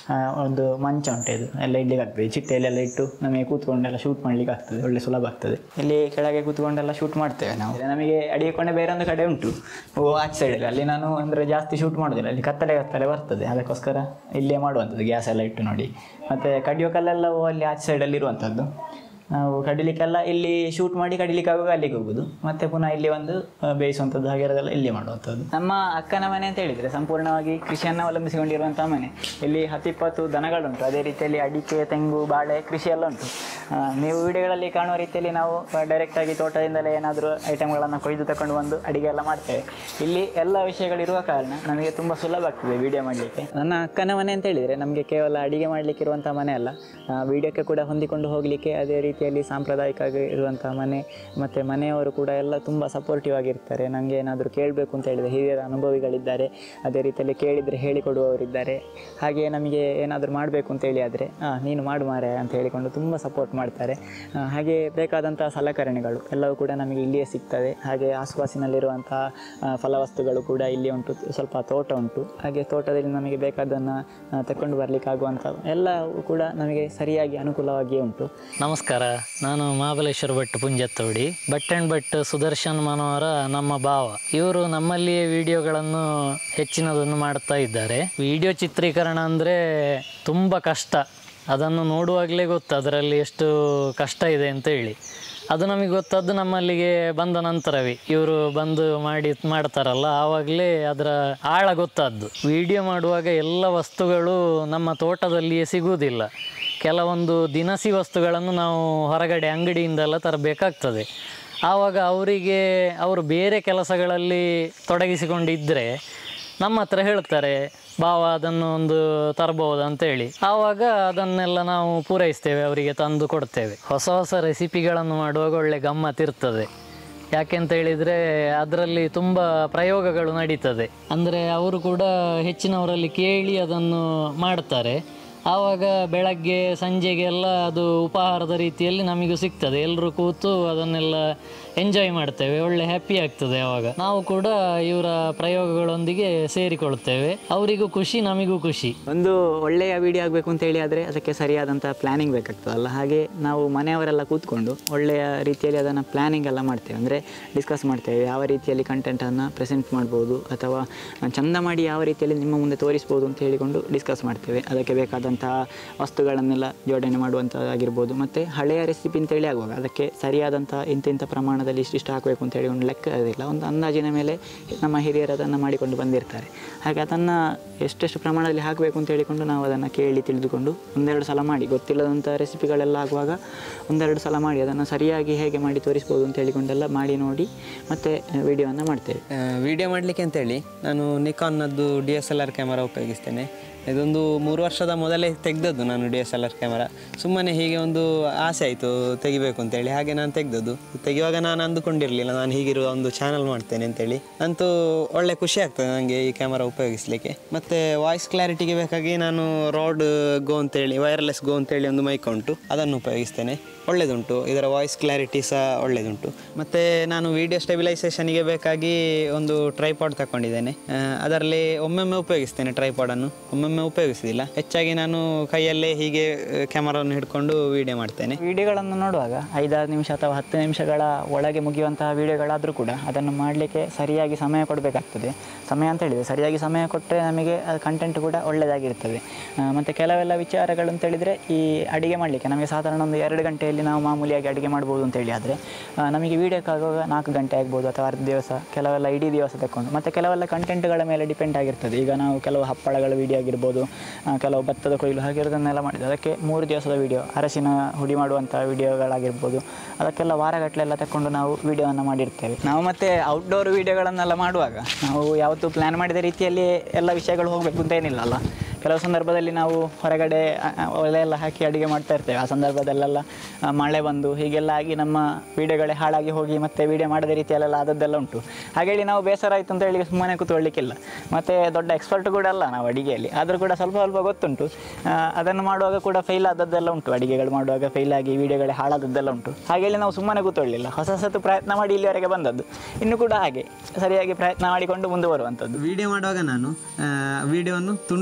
Speaker 1: ಆ, ಒಂದು ಮಂಚ ಉಂಟು ಇದು ಎಲ್ಲ ಇಡ್ಲಿಕ್ಕೆ ಆಗ್ತದೆ ಚಿಟ್ಟೆಯಲ್ಲೆಲ್ಲ ಇಟ್ಟು ನಮಗೆ ಕೂತ್ಕೊಂಡೆಲ್ಲ ಶೂಟ್ ಮಾಡ್ಲಿಕ್ಕೆ ಆಗ್ತದೆ ಒಳ್ಳೆ ಸುಲಭ ಆಗ್ತದೆ ಇಲ್ಲಿ ಕೆಳಗೆ ಕೂತ್ಕೊಂಡೆಲ್ಲ ಶೂಟ್ ಮಾಡ್ತೇವೆ ನಾವು ನಮಗೆ ಅಡಿಗೆ ಕೊಂಡೆ ಬೇರೆ ಒಂದು ಕಡೆ ಉಂಟು ಓ ಆಚೆ ಸೈಡಲ್ಲಿ ಅಲ್ಲಿ ನಾನು ಅಂದರೆ ಜಾಸ್ತಿ ಶೂಟ್ ಮಾಡೋದಿಲ್ಲ ಅಲ್ಲಿ ಕತ್ತಲೆ ಕತ್ತಲೆ ಬರ್ತದೆ ಅದಕ್ಕೋಸ್ಕರ ಇಲ್ಲೇ ಮಾಡುವಂಥದ್ದು ಗ್ಯಾಸ್ ಎಲ್ಲ ಇಟ್ಟು ನೋಡಿ ಮತ್ತು ಕಡಿಯೋ ಕಲ್ಲೆಲ್ಲವೂ ಅಲ್ಲಿ ಆಚೆ ಸೈಡಲ್ಲಿ ಇರುವಂಥದ್ದು ನಾವು ಕಡಿಲಿಕ್ಕೆಲ್ಲ ಇಲ್ಲಿ ಶೂಟ್ ಮಾಡಿ ಕಡಿಲಿಕ್ಕೆ ಆಗುವಾಗ ಅಲ್ಲಿಗೆ ಹೋಗುದು ಮತ್ತೆ ಪುನಃ ಇಲ್ಲಿ ಒಂದು ಆ, ಬೇಯಿಸುವಂಥದ್ದು ಹಾಗೆ ಇರೋದೆಲ್ಲ ಇಲ್ಲಿ ಮಾಡುವಂಥದ್ದು ನಮ್ಮ ಅಕ್ಕನ ಮನೆ ಅಂತ ಹೇಳಿದರೆ ಸಂಪೂರ್ಣವಾಗಿ ಕೃಷಿಯನ್ನು ಅವಲಂಬಿಸಿಕೊಂಡಿರುವಂಥ ಮನೆ ಇಲ್ಲಿ ಹತ್ತಿಪ್ಪತ್ತು ದನಗಳುಂಟು ಅದೇ ರೀತಿಯಲ್ಲಿ ಅಡಿಕೆ ತೆಂಗು ಬಾಳೆ ಕೃಷಿ ಎಲ್ಲ ಉಂಟು ಆ, ನೀವು ವಿಡಿಯೋಗಳಲ್ಲಿ ಕಾಣುವ ರೀತಿಯಲ್ಲಿ ನಾವು ಡೈರೆಕ್ಟಾಗಿ ತೋಟದಿಂದಲೇ ಏನಾದರೂ ಐಟಮ್ಗಳನ್ನು ಕೊಯ್ದು ತಗೊಂಡು ಬಂದು ಅಡಿಗೆ ಎಲ್ಲ ಮಾಡ್ತೇವೆ ಇಲ್ಲಿ ಎಲ್ಲ ವಿಷಯಗಳಿರುವ ಕಾರಣ ನಮಗೆ ತುಂಬ ಸುಲಭ ಆಗ್ತದೆ ವಿಡಿಯೋ ಮಾಡಲಿಕ್ಕೆ ನನ್ನ ಅಕ್ಕನ ಮನೆ ಅಂತ ಹೇಳಿದರೆ ನಮಗೆ ಕೇವಲ ಅಡಿಗೆ ಮಾಡಲಿಕ್ಕೆ ಇರುವಂಥ ಮನೆ ಅಲ್ಲ ವಿಡಿಯೋಕ್ಕೆ ಕೂಡ ಹೊಂದಿಕೊಂಡು ಹೋಗಲಿಕ್ಕೆ ಅದೇ ರೀತಿಯಲ್ಲಿ ಸಾಂಪ್ರದಾಯಿಕವಾಗಿ ಇರುವಂಥ ಮನೆ ಮತ್ತು ಮನೆಯವರು ಕೂಡ ಎಲ್ಲ ತುಂಬ ಸಪೋರ್ಟಿವ್ ಆಗಿರ್ತಾರೆ ನಮಗೆ ಏನಾದರೂ ಕೇಳಬೇಕು ಅಂತ ಹೇಳಿದರೆ ಹಿರಿಯರ ಅನುಭವಿಗಳಿದ್ದಾರೆ ಅದೇ ರೀತಿಯಲ್ಲಿ ಕೇಳಿದರೆ ಹೇಳಿಕೊಡುವವರಿದ್ದಾರೆ ಹಾಗೆ ನಮಗೆ ಏನಾದರೂ ಮಾಡಬೇಕು ಅಂತ ಹೇಳಿ ಆದರೆ ನೀನು ಮಾಡು ಮಾರೆ ಅಂತ ಹೇಳಿಕೊಂಡು ತುಂಬ ಸಪೋರ್ಟ್ ಮಾಡ್ತಾರೆ ಆ, ಹಾಗೆ ಬೇಕಾದಂಥ ಸಲಕರಣೆಗಳು ಎಲ್ಲವೂ ಕೂಡ ನಮಗೆ ಇಲ್ಲಿಯೇ ಸಿಗ್ತದೆ ಹಾಗೆ ಆಸುಪಾಸಿನಲ್ಲಿರುವಂಥ ಆ, ಫಲವಸ್ತುಗಳು ಕೂಡ ಇಲ್ಲಿ ಉಂಟು ಸ್ವಲ್ಪ ತೋಟ ಉಂಟು ಹಾಗೆ ತೋಟದಲ್ಲಿ ನಮಗೆ ಬೇಕಾದನ್ನು ತಕೊಂಡು ಬರಲಿಕ್ಕಾಗುವಂಥ ಎಲ್ಲವೂ ಕೂಡ ನಮಗೆ ಸರಿಯಾಗಿ ಅನುಕೂಲವಾಗಿಯೇ ಉಂಟು
Speaker 5: ನಮಸ್ಕಾರ ನಾನು ಮಹಾಬಲೇಶ್ವರ ಭಟ್ ಪುಂಜತ್ತೋಡಿ ಭಟ್ ಆ್ಯಂಡ್ ಭಟ್ ಸುದರ್ಶನ್ ಮನೋಹರ ನಮ್ಮ ಭಾವ ಇವರು ನಮ್ಮಲ್ಲಿಯೇ ವಿಡಿಯೋಗಳನ್ನು ಹೆಚ್ಚಿನದನ್ನು ಮಾಡ್ತಾ ಇದ್ದಾರೆ ವಿಡಿಯೋ ಚಿತ್ರೀಕರಣ ಅಂದರೆ ತುಂಬ ಕಷ್ಟ ಅದನ್ನು ನೋಡುವಾಗಲೇ ಗೊತ್ತು ಅದರಲ್ಲಿ ಎಷ್ಟು ಕಷ್ಟ ಇದೆ ಅಂತ ಹೇಳಿ ಅದು ನಮಗೆ ಗೊತ್ತದ್ದು ನಮ್ಮಲ್ಲಿಗೆ ಬಂದ ನಂತರವೇ ಇವರು ಬಂದು ಮಾಡಿ ಮಾಡ್ತಾರಲ್ಲ ಆವಾಗಲೇ ಅದರ ಆಳ ಗೊತ್ತಾದ್ದು ವಿಡಿಯೋ ಮಾಡುವಾಗ ಎಲ್ಲ ವಸ್ತುಗಳು ನಮ್ಮ ತೋಟದಲ್ಲಿಯೇ ಸಿಗುವುದಿಲ್ಲ ಕೆಲವೊಂದು ದಿನಸಿ ವಸ್ತುಗಳನ್ನು ನಾವು ಹೊರಗಡೆ ಅಂಗಡಿಯಿಂದೆಲ್ಲ ತರಬೇಕಾಗ್ತದೆ ಆವಾಗ ಅವರಿಗೆ ಅವರು ಬೇರೆ ಕೆಲಸಗಳಲ್ಲಿ ತೊಡಗಿಸಿಕೊಂಡಿದ್ದರೆ ನಮ್ಮ ಹತ್ರ ಹೇಳ್ತಾರೆ ಭಾವ ಅದನ್ನು ಒಂದು ತರಬಹುದು ಅಂತೇಳಿ ಆವಾಗ ಅದನ್ನೆಲ್ಲ ನಾವು ಪೂರೈಸ್ತೇವೆ ಅವರಿಗೆ ತಂದು ಕೊಡ್ತೇವೆ ಹೊಸ ಹೊಸ ರೆಸಿಪಿಗಳನ್ನು ಮಾಡುವಾಗ ಒಳ್ಳೆ ಗಮ್ಮತ್ತಿರ್ತದೆ ಯಾಕೆಂತ ಹೇಳಿದರೆ ಅದರಲ್ಲಿ ತುಂಬ ಪ್ರಯೋಗಗಳು ನಡೀತದೆ ಅಂದರೆ ಅವರು ಕೂಡ ಹೆಚ್ಚಿನವರಲ್ಲಿ ಕೇಳಿ ಅದನ್ನು ಮಾಡ್ತಾರೆ ಆವಾಗ ಬೆಳಗ್ಗೆ ಸಂಜೆಗೆಲ್ಲ ಅದು ಉಪಹಾರದ ರೀತಿಯಲ್ಲಿ ನಮಗೂ ಸಿಗ್ತದೆ ಎಲ್ಲರೂ ಕೂತು ಅದನ್ನೆಲ್ಲ ಎಂಜಾಯ್ ಮಾಡ್ತೇವೆ ಒಳ್ಳೆ ಹ್ಯಾಪಿ ಆಗ್ತದೆ ಆವಾಗ ನಾವು ಕೂಡ ಇವರ ಪ್ರಯೋಗಗಳೊಂದಿಗೆ ಸೇರಿಕೊಳ್ತೇವೆ ಅವರಿಗೂ ಖುಷಿ ನಮಗೂ ಖುಷಿ
Speaker 1: ಒಂದು ಒಳ್ಳೆಯ ವಿಡಿಯೋ ಆಗಬೇಕು ಅಂತ ಹೇಳಿ ಆದರೆ ಅದಕ್ಕೆ ಸರಿಯಾದಂಥ ಪ್ಲ್ಯಾನಿಂಗ್ ಬೇಕಾಗ್ತದಲ್ಲ ಹಾಗೆ ನಾವು ಮನೆಯವರೆಲ್ಲ ಕೂತ್ಕೊಂಡು ಒಳ್ಳೆಯ ರೀತಿಯಲ್ಲಿ ಅದನ್ನು ಪ್ಲ್ಯಾನಿಂಗ್ ಎಲ್ಲ ಮಾಡ್ತೇವೆ ಅಂದರೆ ಡಿಸ್ಕಸ್ ಮಾಡ್ತೇವೆ ಯಾವ ರೀತಿಯಲ್ಲಿ ಕಂಟೆಂಟನ್ನು ಪ್ರೆಸೆಂಟ್ ಮಾಡ್ಬೋದು ಅಥವಾ ಚಂದ ಮಾಡಿ ಯಾವ ರೀತಿಯಲ್ಲಿ ನಿಮ್ಮ ಮುಂದೆ ತೋರಿಸ್ಬೋದು ಅಂತ ಹೇಳಿಕೊಂಡು ಡಿಸ್ಕಸ್ ಮಾಡ್ತೇವೆ ಅದಕ್ಕೆ ಬೇಕಾದಂಥ ವಸ್ತುಗಳನ್ನೆಲ್ಲ ಜೋಡಣೆ ಮಾಡುವಂಥದ್ದಾಗಿರ್ಬೋದು ಮತ್ತು ಹಳೆಯ ರೆಸಿಪಿ ಅಂತೇಳಿ ಆಗುವಾಗ ಅದಕ್ಕೆ ಸರಿಯಾದಂಥ ಇಂಥ ಇಂಥ ಪ್ರಮಾಣದಲ್ಲಿ ಇಷ್ಟಿಷ್ಟು ಹಾಕಬೇಕು ಅಂತ ಹೇಳಿ ಒಂದು ಲೆಕ್ಕ ಇರೋದಿಲ್ಲ ಒಂದು ಅಂದಾಜಿನ ಮೇಲೆ ನಮ್ಮ ಹಿರಿಯರು ಅದನ್ನು ಮಾಡಿಕೊಂಡು ಬಂದಿರ್ತಾರೆ ಹಾಗೆ ಅದನ್ನು ಎಷ್ಟೆಷ್ಟು ಪ್ರಮಾಣದಲ್ಲಿ ಹಾಕಬೇಕು ಅಂತ ಹೇಳಿಕೊಂಡು ನಾವು ಅದನ್ನು ಕೇಳಿ ತಿಳಿದುಕೊಂಡು ಒಂದೆರಡು ಸಲ ಮಾಡಿ ಗೊತ್ತಿಲ್ಲದಂಥ ರೆಸಿಪಿಗಳೆಲ್ಲ ಆಗುವಾಗ ಒಂದೆರಡು ಸಲ ಮಾಡಿ ಅದನ್ನು ಸರಿಯಾಗಿ ಹೇಗೆ ಮಾಡಿ ತೋರಿಸ್ಬೋದು ಅಂತ ಹೇಳಿಕೊಂಡೆಲ್ಲ ಮಾಡಿ ನೋಡಿ ಮತ್ತು ವಿಡಿಯೋವನ್ನು ಮಾಡ್ತೇವೆ
Speaker 2: ವಿಡಿಯೋ ಮಾಡಲಿಕ್ಕೆ ಅಂತೇಳಿ ನಾನು ನಿಕಾನ್ನದ್ದು D S L R camera ಉಪಯೋಗಿಸ್ತೇನೆ ಇದೊಂದು ಮೂರು ವರ್ಷದ ಮೊದಲೇ ತೆಗೆದದ್ದು ನಾನು D S L R camera ಸುಮ್ಮನೆ ಹೀಗೆ ಒಂದು ಆಸೆ ಆಯಿತು ತೆಗಿಬೇಕು ಅಂತೇಳಿ ಹಾಗೆ ನಾನು ತೆಗೆದದ್ದು ತೆಗೆಯುವಾಗ ನಾನು ಅಂದುಕೊಂಡಿರಲಿಲ್ಲ ನಾನು ಹೀಗಿರುವ ಒಂದು ಚಾನಲ್ ಮಾಡ್ತೇನೆ ಅಂತೇಳಿ ಅಂತೂ ಒಳ್ಳೆ ಖುಷಿ ಆಗ್ತದೆ ನನಗೆ ಈ ಕ್ಯಾಮರಾ ಉಪಯೋಗಿಸಲಿಕ್ಕೆ ಮತ್ತು ವಾಯ್ಸ್ ಕ್ಲಾರಿಟಿಗೆ ಬೇಕಾಗಿ ನಾನು ರೋಡ್ ಗೋ ಅಂತೇಳಿ ವೈರ್ಲೆಸ್ ಗೋ ಅಂತೇಳಿ ಒಂದು ಮೈಕ್ ಉಂಟು ಅದನ್ನು ಉಪಯೋಗಿಸ್ತೇನೆ ಒಳ್ಳೆಯದುಂಟು ಇದರ ವಾಯ್ಸ್ ಕ್ಲಾರಿಟಿ ಸಹ ಒಳ್ಳೆಯದುಂಟು ಮತ್ತು ನಾನು ವಿಡಿಯೋ ಸ್ಟೆಬಿಲೈಸೇಷನಿಗೆ ಬೇಕಾಗಿ ಒಂದು ಟ್ರೈಪಾಡ್ ತಗೊಂಡಿದ್ದೇನೆ ಆ, ಅದರಲ್ಲಿ ಒಮ್ಮೊಮ್ಮೆ ಉಪಯೋಗಿಸ್ತೇನೆ ಟ್ರೈಪಾಡನ್ನು ಒಮ್ಮೊಮ್ಮೆ ಉಪಯೋಗಿಸೋದಿಲ್ಲ ಹೆಚ್ಚಾಗಿ ನಾನು ಕೈಯಲ್ಲೇ ಹೀಗೆ ಕ್ಯಾಮರಾವನ್ನು ಹಿಡ್ಕೊಂಡು ವಿಡಿಯೋ ಮಾಡ್ತೇನೆ
Speaker 1: ವಿಡಿಯೋಗಳನ್ನು ನೋಡುವಾಗ ಐದಾರು ನಿಮಿಷ ಅಥವಾ ಹತ್ತು ನಿಮಿಷಗಳ ಒಳಗೆ ಮುಗಿಯುವಂತಹ ವಿಡಿಯೋಗಳಾದರೂ ಕೂಡ ಅದನ್ನು ಮಾಡಲಿಕ್ಕೆ ಸರಿಯಾಗಿ ಸಮಯ ಕೊಡಬೇಕಾಗ್ತದೆ ಸಮಯ ಅಂತ ಹೇಳಿದರೆ ಸರಿಯಾಗಿ ಸಮಯ ಕೊಟ್ಟರೆ ನಮಗೆ ಕಂಟೆಂಟ್ ಕೂಡ ಒಳ್ಳೆಯದಾಗಿರ್ತದೆ ಮತ್ತು ಕೆಲವೆಲ್ಲ ವಿಚಾರಗಳು ಅಂತ ಹೇಳಿದರೆ ಈ ಅಡಿಗೆ ಮಾಡಲಿಕ್ಕೆ ನಮಗೆ ಸಾಧಾರಣ ಒಂದು ಎರಡು ಗಂಟೆಯಲ್ಲಿ ನಾವು ಮಾಮೂಲಿಯಾಗಿ ಅಡಿಗೆ ಮಾಡ್ಬೋದು ಅಂತ ಹೇಳಿ ಆದರೆ ನಮಗೆ ವೀಡಿಯೋಕ್ಕಾಗುವಾಗ ನಾಲ್ಕು ಗಂಟೆ ಆಗ್ಬೋದು ಅಥವಾ ಅರ್ಧ ದಿವಸ ಕೆಲವೆಲ್ಲ ಇಡೀ ದಿವಸ ತಗೊಂಡು ಮತ್ತು ಕೆಲವೆಲ್ಲ ಕಂಟೆಂಟ್ಗಳ ಮೇಲೆ ಡಿಪೆಂಡ್ ಆಗಿರ್ತದೆ ಈಗ ನಾವು ಕೆಲವು ಹಪ್ಪಳಗಳ ವಿಡಿಯೋ ಆಗಿರ್ಬೋದು ಆ, ಕೆಲವು ಭತ್ತದ ಕೊಯ್ಲು ಹಾಗಿರೋದನ್ನೆಲ್ಲ ಮಾಡಿದ್ದು ಅದಕ್ಕೆ ಮೂರು ದಿವಸದ ವಿಡಿಯೋ ಅರಸಿನ ಹುಡಿ ಮಾಡುವಂಥ ವಿಡಿಯೋಗಳಾಗಿರ್ಬೋದು ಅದಕ್ಕೆಲ್ಲ ವಾರಗಟ್ಟಲೆಲ್ಲ ತಗೊಂಡು ನಾವು ವಿಡಿಯೋವನ್ನು ಮಾಡಿರ್ತೇವೆ ನಾವು ಮತ್ತೆ ಔಟ್ಡೋರ್ ವಿಡಿಯೋಗಳನ್ನೆಲ್ಲ ಮಾಡುವಾಗ ನಾವು ಯಾವತ್ತೂ ಪ್ಲ್ಯಾನ್ ಮಾಡಿದ ರೀತಿಯಲ್ಲಿ ಎಲ್ಲ ವಿಷಯಗಳು ಹೋಗಬೇಕು ಅಂತ ಏನಿಲ್ಲ ಅಲ್ಲ ಕೆಲವು ಸಂದರ್ಭದಲ್ಲಿ ನಾವು ಹೊರಗಡೆ ಆ, ಆ, ಒಲೆ ಎಲ್ಲ ಹಾಕಿ ಅಡುಗೆ ಮಾಡ್ತಾ ಇರ್ತೇವೆ ಆ ಸಂದರ್ಭದಲ್ಲೆಲ್ಲ ಆ, ಮಳೆ ಬಂದು ಹೀಗೆಲ್ಲ ಆಗಿ ನಮ್ಮ ವೀಡಿಯೋಗಳೇ ಹಾಳಾಗಿ ಹೋಗಿ ಮತ್ತೆ ವೀಡಿಯೋ ಮಾಡದ ರೀತಿಯಲ್ಲೆಲ್ಲ ಆದದ್ದೆಲ್ಲ ಉಂಟು ಹಾಗೇಳಿ ನಾವು ಬೇಸರ ಆಯಿತು ಅಂತ ಹೇಳಿ ಸುಮ್ಮನೆ ಕೂತ್ಕೊಳ್ಳಿಕ್ಕಿಲ್ಲ ಮತ್ತು ದೊಡ್ಡ ಎಕ್ಸ್ಪರ್ಟ್ ಕೂಡ ಅಲ್ಲ ನಾವು ಅಡಿಗೆಯಲ್ಲಿ ಆದರೂ ಕೂಡ ಸ್ವಲ್ಪ ಸ್ವಲ್ಪ ಗೊತ್ತುಂಟು ಆ, ಅದನ್ನು ಮಾಡುವಾಗ ಕೂಡ ಫೇಲ್ ಆದದ್ದೆಲ್ಲ ಉಂಟು ಅಡಿಗೆಗಳು ಮಾಡುವಾಗ ಫೇಲ್ ಆಗಿ ವೀಡಿಯೋಗಳೇ ಹಾಳಾದದ್ದೆಲ್ಲ ಉಂಟು ಹಾಗೇಳಿ ನಾವು ಸುಮ್ಮನೆ ಕೂತ್ಕೊಳ್ಳಿಲ್ಲ ಹೊಸ ಹೊಸತು ಪ್ರಯತ್ನ ಮಾಡಿ ಇಲ್ಲಿವರೆಗೆ ಬಂದದ್ದು ಇನ್ನು ಕೂಡ ಹಾಗೆ ಸರಿಯಾಗಿ ಪ್ರಯತ್ನ ಮಾಡಿಕೊಂಡು ಮುಂದೆ ಬರುವಂಥದ್ದು
Speaker 2: ವಿಡಿಯೋ ಮಾಡುವಾಗ ನಾನು ವಿಡಿಯೋವನ್ನು ತುಂಡು ತುಂಡಾದ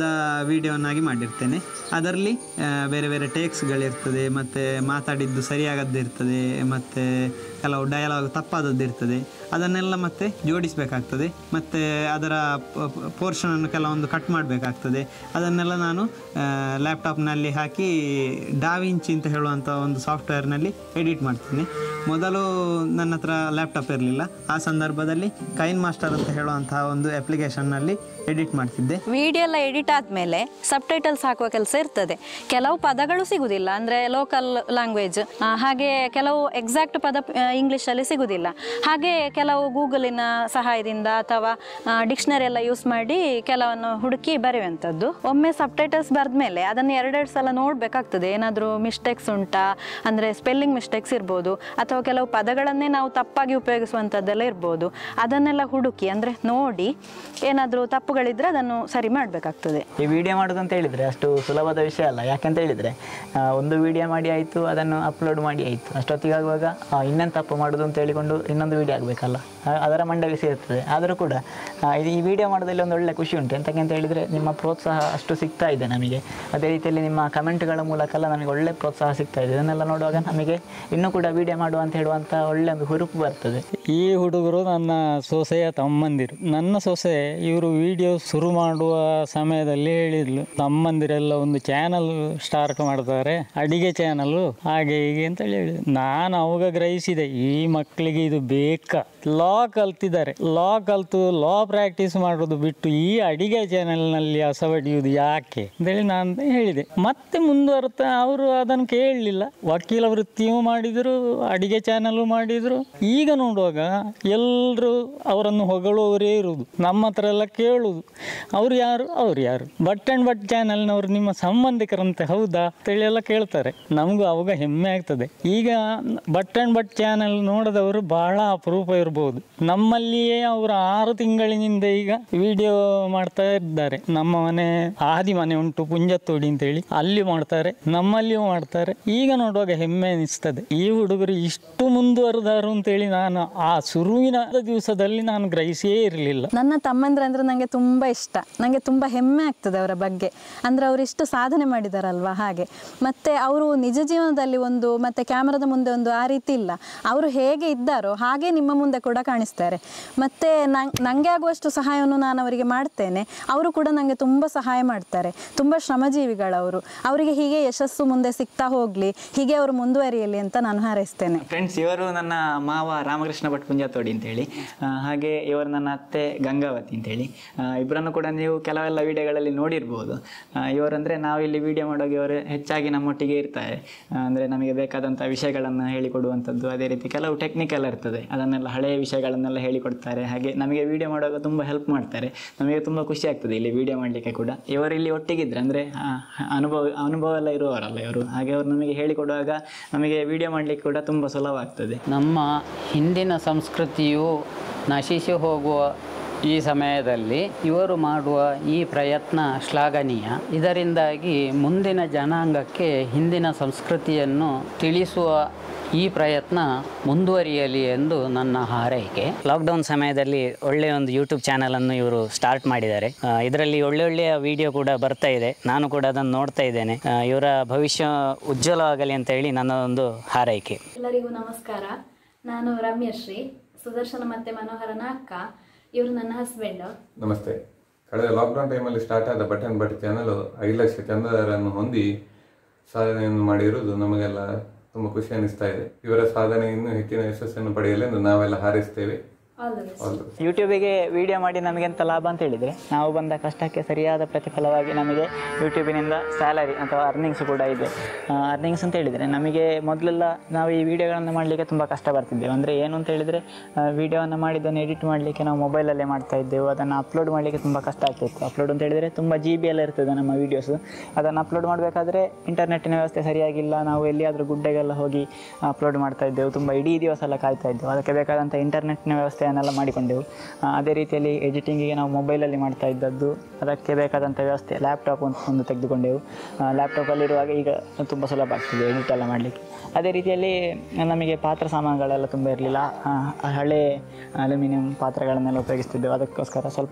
Speaker 2: ವಿಡಿಯೋನಾಗಿ ಮಾಡಿರ್ತೇನೆ ಅದರಲ್ಲಿ ಆ, ಬೇರೆ ಬೇರೆ ಟೇಕ್ಸ್ಗಳಿರ್ತದೆ ಮತ್ತು ಮಾತಾಡಿದ್ದು ಸರಿಯಾಗದ್ದು ಇರ್ತದೆ ಮತ್ತು ಕೆಲವು ಡಯಲಾಗ್ ತಪ್ಪಾದದ್ದು ಇರ್ತದೆ ಅದನ್ನೆಲ್ಲ ಮತ್ತೆ ಜೋಡಿಸಬೇಕಾಗ್ತದೆ ಮತ್ತು ಅದರ ಪೋರ್ಷನನ್ನು ಕೆಲವೊಂದು ಕಟ್ ಮಾಡಬೇಕಾಗ್ತದೆ ಅದನ್ನೆಲ್ಲ ನಾನು ಲ್ಯಾಪ್ಟಾಪ್ನಲ್ಲಿ ಹಾಕಿ ಡಾವಿಂಚಿ ಅಂತ ಹೇಳುವಂಥ ಒಂದು ಸಾಫ್ಟ್ವೇರ್ನಲ್ಲಿ ಎಡಿಟ್ ಮಾಡ್ತೀನಿ ಮೊದಲು ನನ್ನ ಹತ್ರ ಲ್ಯಾಪ್ಟಾಪ್ ಇರಲಿಲ್ಲ ಆ ಸಂದರ್ಭದಲ್ಲಿ ಕೈನ್ ಮಾಸ್ಟರ್ ಅಂತ ಹೇಳುವಂತಹ ಒಂದು ಅಪ್ಲಿಕೇಶನ್ನಲ್ಲಿ ಎಡಿಟ್ ಮಾಡ್ತಿದ್ದೆ
Speaker 3: ವಿಡಿಯೋ ಎಲ್ಲ ಎಡಿಟ್ ಆದಮೇಲೆ ಸಬ್ ಟೈಟಲ್ಸ್ ಹಾಕುವ ಕೆಲಸ ಇರ್ತದೆ ಕೆಲವು ಪದಗಳು ಸಿಗುದಿಲ್ಲ ಅಂದರೆ ಲೋಕಲ್ ಲ್ಯಾಂಗ್ವೇಜ್ ಹಾಗೆ ಕೆಲವು ಎಕ್ಸಾಕ್ಟ್ ಪದ ಇಂಗ್ಲೀಷಲ್ಲಿ ಸಿಗುದಿಲ್ಲ ಹಾಗೆ ಕೆಲವು ಗೂಗಲಿನ ಸಹಾಯದಿಂದ ಅಥವಾ ಡಿಕ್ಷನರಿ ಎಲ್ಲ ಯೂಸ್ ಮಾಡಿ ಕೆಲವನ್ನು ಹುಡುಕಿ ಬರೆಯುವಂಥದ್ದು ಒಮ್ಮೆ ಸಬ್ ಟೈಟಲ್ಸ್ ಬರೆದ್ಮೇಲೆ ಅದನ್ನು ಎರಡೆರಡು ಸಲ ನೋಡಬೇಕಾಗ್ತದೆ ಏನಾದರೂ ಮಿಸ್ಟೇಕ್ಸ್ ಉಂಟಾ ಅಂದರೆ ಸ್ಪೆಲ್ಲಿಂಗ್ ಮಿಸ್ಟೇಕ್ಸ್ ಇರ್ಬೋದು ಅಥವಾ ಕೆಲವು ಪದಗಳನ್ನೇ ನಾವು ತಪ್ಪಾಗಿ ಉಪಯೋಗಿಸುವಂಥದ್ದೆಲ್ಲ ಇರ್ಬೋದು ಅದನ್ನೆಲ್ಲ ಹುಡುಕಿ ಅಂದರೆ ನೋಡಿ ಏನಾದರೂ ತಪ್ಪುಗಳಿದ್ರೆ ಅದನ್ನು ಸರಿ ಮಾಡಬೇಕಾಗ್ತದೆ
Speaker 1: ಈ ವಿಡಿಯೋ ಮಾಡೋದು ಅಂತ ಹೇಳಿದರೆ ಅಷ್ಟು ಸುಲಭದ ವಿಷಯ ಅಲ್ಲ ಯಾಕೆಂತ ಹೇಳಿದರೆ ಆ, ಒಂದು ವಿಡಿಯೋ ಮಾಡಿ ಆಯಿತು ಅದನ್ನು ಅಪ್ಲೋಡ್ ಮಾಡಿ ಆಯಿತು ಅಷ್ಟೊತ್ತಿಗಾಗುವಾಗ ಆ, ಇನ್ನೊಂದು ತಪ್ಪು ಮಾಡೋದು ಅಂತ ಹೇಳಿಕೊಂಡು ಇನ್ನೊಂದು ವಿಡಿಯೋ ಆಗಬೇಕಲ್ಲ ಅದರ ಮಂಡಳಿ ಸೇರ್ತದೆ ಆದರೂ ಕೂಡ ಆ, ಇದು ಈ ವಿಡಿಯೋ ಮಾಡೋದ್ರಲ್ಲಿ ಒಂದು ಒಳ್ಳೆ ಖುಷಿ ಉಂಟು ಎಂತಕ್ಕೆ ಅಂತ ಹೇಳಿದರೆ ನಿಮ್ಮ ಪ್ರೋತ್ಸಾಹ ಅಷ್ಟು ಸಿಗ್ತಾ ಇದೆ ನಮಗೆ ಅದೇ ರೀತಿಯಲ್ಲಿ ನಿಮ್ಮ ಕಮೆಂಟ್ಗಳ ಮೂಲಕ ಎಲ್ಲ ನಮಗೆ ಒಳ್ಳೆ ಪ್ರೋತ್ಸಾಹ ಸಿಗ್ತಾ ಇದೆ ಇದನ್ನೆಲ್ಲ ನೋಡುವಾಗ ನಮಗೆ ಇನ್ನೂ ಕೂಡ ವಿಡಿಯೋ ಮಾಡುವ ಅಂತ ಹೇಳುವಂಥ ಒಳ್ಳೆ ಒಂದು ಹುರುಪು ಬರ್ತದೆ
Speaker 6: ಈ ಹುಡುಗರು ನನ್ನ ಸೊಸೆಯ ತಮ್ಮಂದಿರು ನನ್ನ ಸೊಸೆ ಇವರು ವಿಡಿಯೋ ಶುರು ಮಾಡುವ ಸಮಯದಲ್ಲಿ ಹೇಳಿದ್ಲು ತಮ್ಮಂದಿರೆಲ್ಲ ಒಂದು ಚಾನಲ್ ಸ್ಟಾರ್ಟ್ ಮಾಡ್ತಾರೆ ಅಡಿಗೆ ಚಾನಲ್ ಹಾಗೆ ಹೀಗೆ ಅಂತ ಹೇಳಿದ್ರು ನಾನು ಅವಾಗ ಗ್ರಹಿಸಿದೆ ಈ ಮಕ್ಕಳಿಗೆ ಇದು ಬೇಕಾ ಲಾ ಕಲ್ತಿದ್ದಾರೆ ಲಾ ಕಲ್ತು ಲಾ ಪ್ರಾಕ್ಟೀಸ್ ಮಾಡೋದು ಬಿಟ್ಟು ಈ ಅಡಿಗೆ ಚಾನೆಲ್ನಲ್ಲಿ ಅಸವಡಿಯುವುದು ಯಾಕೆ ಅಂತೇಳಿ ನಾನು ಹೇಳಿದೆ ಮತ್ತೆ ಮುಂದುವರ್ತಾ ಅವರು ಅದನ್ನು ಕೇಳಲಿಲ್ಲ ವಕೀಲ ವೃತ್ತಿಯೂ ಮಾಡಿದರು ಅಡಿಗೆ ಚಾನಲ್ ಮಾಡಿದರು ಈಗ ನೋಡುವಾಗ ಎಲ್ಲರೂ ಅವರನ್ನು ಹೊಗಳುವವರೇ ಇರುವುದು ನಮ್ಮ ಹತ್ರ ಎಲ್ಲ ಕೇಳುವುದು ಅವ್ರು ಯಾರು ಅವ್ರು ಯಾರು ಬಟ್ ಆ್ಯಂಡ್ ಬಟ್ ಚಾನಲ್ನವ್ರು ನಿಮ್ಮ ಸಂಬಂಧಿಕರಂತೆ ಹೌದಾ ಅಂತೇಳಿ ಎಲ್ಲ ಕೇಳ್ತಾರೆ ನಮಗೂ ಅವಾಗ ಹೆಮ್ಮೆ ಆಗ್ತದೆ ಈಗ ಬಟ್ ಆ್ಯಂಡ್ ಬಟ್ ಚಾನಲ್ ನೋಡದವರು ಬಹಳ ಅಪರೂಪ ಇರ್ಬೋದು ನಮ್ಮಲ್ಲಿಯೇ ಅವರು ಆರು ತಿಂಗಳಿನಿಂದ ಈಗ ವಿಡಿಯೋ ಮಾಡ್ತಾ ಇದ್ದಾರೆ ನಮ್ಮ ಮನೆ ಆದಿ ಮನೆ ಉಂಟು ಪುಂಜತ್ತೋಡಿ ಅಂತೇಳಿ ಅಲ್ಲಿ ಮಾಡ್ತಾರೆ ನಮ್ಮಲ್ಲಿಯೂ ಮಾಡ್ತಾರೆ ಈಗ ನೋಡುವಾಗ ಹೆಮ್ಮೆ ಅನಿಸ್ತದೆ ಈ ಹುಡುಗರು ಇಷ್ಟು ಮುಂದುವರೆದಾರು ಅಂತೇಳಿ ನಾನು ಆ ಶುರುವಿನ ದಿವಸದಲ್ಲಿ ನಾನು ಗ್ರಹಿಸಿಯೇ ಇರಲಿಲ್ಲ
Speaker 3: ನನ್ನ ತಮ್ಮಂದ್ರೆ ಅಂದರೆ ನನಗೆ ತುಂಬ ಇಷ್ಟ ನನಗೆ ತುಂಬ ಹೆಮ್ಮೆ ಆಗ್ತದೆ ಅವರ ಬಗ್ಗೆ ಅಂದರೆ ಅವರು ಇಷ್ಟು ಸಾಧನೆ ಮಾಡಿದಾರಲ್ವಾ ಹಾಗೆ ಮತ್ತು ಅವರು ನಿಜ ಜೀವನದಲ್ಲಿ ಒಂದು ಮತ್ತು ಕ್ಯಾಮ್ರಾದ ಮುಂದೆ ಒಂದು ಆ ರೀತಿ ಇಲ್ಲ ಅವರು ಹೇಗೆ ಇದ್ದಾರೋ ಹಾಗೆ ನಿಮ್ಮ ಮುಂದೆ ಕೂಡ ಕಾಣಿಸ್ತಾರೆ ಮತ್ತು ನನಗೆ ಆಗುವಷ್ಟು ಸಹಾಯವನ್ನು ನಾನು ಅವರಿಗೆ ಮಾಡ್ತೇನೆ ಅವರು ಕೂಡ ನನಗೆ ತುಂಬ ಸಹಾಯ ಮಾಡ್ತಾರೆ ತುಂಬ ಶ್ರಮಜೀವಿಗಳವರು ಅವರಿಗೆ ಹೀಗೆ ಯಶಸ್ಸು ಮುಂದೆ ಸಿಗ್ತಾ ಹೋಗಲಿ ಹೀಗೆ ಅವರು ಮುಂದುವರಿಯಲಿ ಅಂತ ನಾನು ಹಾರೈಸ್ತೇನೆ
Speaker 1: ಫ್ರೆಂಡ್ಸ್ ಇವರು ನನ್ನ ಮಾವ ರಾಮಕೃಷ್ಣ ಭಟ್ ಪುಂಜಾತೋಡಿ ಅಂತೇಳಿ ಆ, ಹಾಗೆ ಇವರು ನನ್ನ ಅತ್ತೆ ಗಂಗಾವತಿ ಅಂತೇಳಿ ಆ, ಇಬ್ಬರನ್ನು ಕೂಡ ನೀವು ಕೆಲವೆಲ್ಲ ವಿಡಿಯೋಗಳಲ್ಲಿ ನೋಡಿರ್ಬೋದು ಆ, ಇವರಂದರೆ ನಾವು ಇಲ್ಲಿ ವಿಡಿಯೋ ಮಾಡುವಾಗ ಇವರು ಹೆಚ್ಚಾಗಿ ನಮ್ಮೊಟ್ಟಿಗೆ ಇರ್ತಾರೆ ಆ, ಅಂದರೆ ನಮಗೆ ಬೇಕಾದಂಥ ವಿಷಯಗಳನ್ನು ಹೇಳಿಕೊಡುವಂಥದ್ದು ಅದೇ ರೀತಿ ಕೆಲವು ಟೆಕ್ನಿಕಲ್ ಇರ್ತದೆ ಅದನ್ನೆಲ್ಲ ಹಳೆಯ ವಿಷಯಗಳನ್ನೆಲ್ಲ ಹೇಳಿಕೊಡ್ತಾರೆ ಹಾಗೆ ನಮಗೆ ವಿಡಿಯೋ ಮಾಡುವಾಗ ತುಂಬ ಹೆಲ್ಪ್ ಮಾಡ್ತಾರೆ ನಮಗೆ ತುಂಬ ಖುಷಿ ಆಗ್ತದೆ ಇಲ್ಲಿ ವಿಡಿಯೋ ಮಾಡಲಿಕ್ಕೆ ಕೂಡ ಇವರು ಇಲ್ಲಿ ಒಟ್ಟಿಗಿದ್ರೆ ಅಂದರೆ ಅನುಭವ ಅನುಭವ ಎಲ್ಲ ಇರುವವರಲ್ಲ ಇವರು ಹಾಗೆ ಅವರು ನಮಗೆ ಹೇಳಿಕೊಡುವಾಗ ನಮಗೆ ವಿಡಿಯೋ ಮಾಡಲಿಕ್ಕೆ ಕೂಡ ತುಂಬ ಸುಲಭ ಆಗ್ತದೆ
Speaker 7: ನಮ್ಮ ಹಿಂದಿನ ಸಂಸ್ಕೃತಿಯು ನಶಿಸಿ ಹೋಗುವ ಈ ಸಮಯದಲ್ಲಿ ಇವರು ಮಾಡುವ ಈ ಪ್ರಯತ್ನ ಶ್ಲಾಘನೀಯ ಇದರಿಂದಾಗಿ ಮುಂದಿನ ಜನಾಂಗಕ್ಕೆ ಹಿಂದಿನ ಸಂಸ್ಕೃತಿಯನ್ನು ತಿಳಿಸುವ ಈ ಪ್ರಯತ್ನ ಮುಂದುವರಿಯಲಿ ಎಂದು ನನ್ನ ಹಾರೈಕೆ
Speaker 5: ಲಾಕ್ಡೌನ್ ಸಮಯದಲ್ಲಿ ಒಳ್ಳೆಯ ಒಂದು ಯೂಟ್ಯೂಬ್ ಚಾನಲನ್ನು ಇವರು ಸ್ಟಾರ್ಟ್ ಮಾಡಿದ್ದಾರೆ ಆ, ಇದರಲ್ಲಿ ಒಳ್ಳೆ ಒಳ್ಳೆಯ ವಿಡಿಯೋ ಕೂಡ ಬರ್ತಾ ಇದೆ ನಾನು ಕೂಡ ಅದನ್ನು ನೋಡ್ತಾ ಇದ್ದೇನೆ ಆ, ಇವರ ಭವಿಷ್ಯ ಉಜ್ವಲವಾಗಲಿ ಅಂತ ಹೇಳಿ ನನ್ನ ಒಂದು ಹಾರೈಕೆ
Speaker 8: ಎಲ್ಲರಿಗೂ ನಮಸ್ಕಾರ ನಾನು ರಮ್ಯಶ್ರೀ ಸುದರ್ಶನ ಮತ್ತೆ ಮನೋಹರನ ಅಕ್ಕ ಇವರು ನನ್ನ ಹಸ್ಬೆಂಡ್
Speaker 9: ನಮಸ್ತೆ ಕಳೆದ ಲಾಕ್ಡೌನ್ ಟೈಮಲ್ಲಿ ಸ್ಟಾರ್ಟ್ ಆದ ಬಟನ್ ಬಟ್ ಚಾನಲ್ ಐದು ಲಕ್ಷ ಚಂದಾದಾರರನ್ನು ಹೊಂದಿ ಸಾಧನೆಯನ್ನು ಮಾಡಿರುವುದು ನಮಗೆಲ್ಲ ತುಂಬ ಖುಷಿ ಅನಿಸ್ತಾ ಇದೆ ಇವರ ಸಾಧನೆ ಇನ್ನೂ ಹೆಚ್ಚಿನ ಯಶಸ್ಸನ್ನು ಪಡೆಯಲೆಂದು ನಾವೆಲ್ಲ ಹಾರೈಸ್ತೇವೆ
Speaker 8: all the best
Speaker 9: all the best.
Speaker 1: ಯೂಟ್ಯೂಬಿಗೆ ವಿಡಿಯೋ ಮಾಡಿ ನಮಗೆಂತ ಲಾಭ ಅಂತ ಹೇಳಿದರೆ ನಾವು ಬಂದ ಕಷ್ಟಕ್ಕೆ ಸರಿಯಾದ ಪ್ರತಿಫಲವಾಗಿ ನಮಗೆ ಯೂಟ್ಯೂಬಿನಿಂದ ಸ್ಯಾಲರಿ ಅಥವಾ ಅರ್ನಿಂಗ್ಸ್ ಕೂಡ ಇದೆ ಅರ್ನಿಂಗ್ಸ್ ಅಂತ ಹೇಳಿದರೆ ನಮಗೆ ಮೊದಲೆಲ್ಲ ನಾವು ಈ ವಿಡಿಯೋಗಳನ್ನು ಮಾಡಲಿಕ್ಕೆ ತುಂಬ ಕಷ್ಟ ಬರ್ತಿದ್ದೆವು ಅಂದರೆ ಏನು ಅಂತ ಹೇಳಿದರೆ ವಿಡಿಯೋವನ್ನು ಮಾಡಿದ್ದನ್ನು ಎಡಿಟ್ ಮಾಡಲಿಕ್ಕೆ ನಾವು ಮೊಬೈಲಲ್ಲೇ ಮಾಡ್ತಾ ಇದ್ದೆವು ಅದನ್ನು ಅಪ್ಲೋಡ್ ಮಾಡಲಿಕ್ಕೆ ತುಂಬ ಕಷ್ಟ ಆಗ್ತಿತ್ತು ಅಪ್ಲೋಡ್ ಅಂತ ಹೇಳಿದರೆ ತುಂಬ ಜಿ ಬಿ ಎಲ್ಲ ಇರ್ತದೆ ನಮ್ಮ ವೀಡಿಯೋಸ್ ಅದನ್ನು ಅಪ್ಲೋಡ್ ಮಾಡಬೇಕಾದ್ರೆ ಇಂಟರ್ನೆಟ್ಟಿನ ವ್ಯವಸ್ಥೆ ಸರಿಯಾಗಿಲ್ಲ ನಾವು ಎಲ್ಲಿಯಾದರೂ ಗುಡ್ಡೆಗೆಲ್ಲ ಹೋಗಿ ಅಪ್ಲೋಡ್ ಮಾಡ್ತಾ ಇದ್ದೆವು ತುಂಬ ಇಡೀ ದಿವಸ ಎಲ್ಲ ಕಾಯ್ತಾ ಇದ್ದೆವು ಅದಕ್ಕೆ ಬೇಕಾದಂಥ ಇಂಟರ್ನೆಟ್ನ ವ್ಯವಸ್ಥೆಯನ್ನೆಲ್ಲ ಮಾಡಿಕೊಂಡೆವು ಆ, ಅದೇ ರೀತಿಯಲ್ಲಿ ಎಡಿಟಿಂಗಿಗೆ ನಾವು ಮೊಬೈಲಲ್ಲಿ ಮಾಡ್ತಾ ಇದ್ದದ್ದು ಅದಕ್ಕೆ ಬೇಕಾದಂಥ ವ್ಯವಸ್ಥೆ ಲ್ಯಾಪ್ಟಾಪ್ ಒಂದು ಒಂದು ತೆಗೆದುಕೊಂಡೆವು ಲ್ಯಾಪ್ಟಾಪಲ್ಲಿರುವಾಗ ಈಗ ತುಂಬ ಸುಲಭ ಆಗ್ತದೆ ಎಡಿಟ್ ಎಲ್ಲ ಮಾಡಲಿಕ್ಕೆ ಅದೇ ರೀತಿಯಲ್ಲಿ ನಮಗೆ ಪಾತ್ರ ಸಾಮಾನುಗಳೆಲ್ಲ ತುಂಬ ಇರಲಿಲ್ಲ ಹಳೆ ಅಲ್ಯೂಮಿನಿಯಂ ಪಾತ್ರೆಗಳನ್ನೆಲ್ಲ ಉಪಯೋಗಿಸ್ತಿದ್ದೆವು ಅದಕ್ಕೋಸ್ಕರ ಸ್ವಲ್ಪ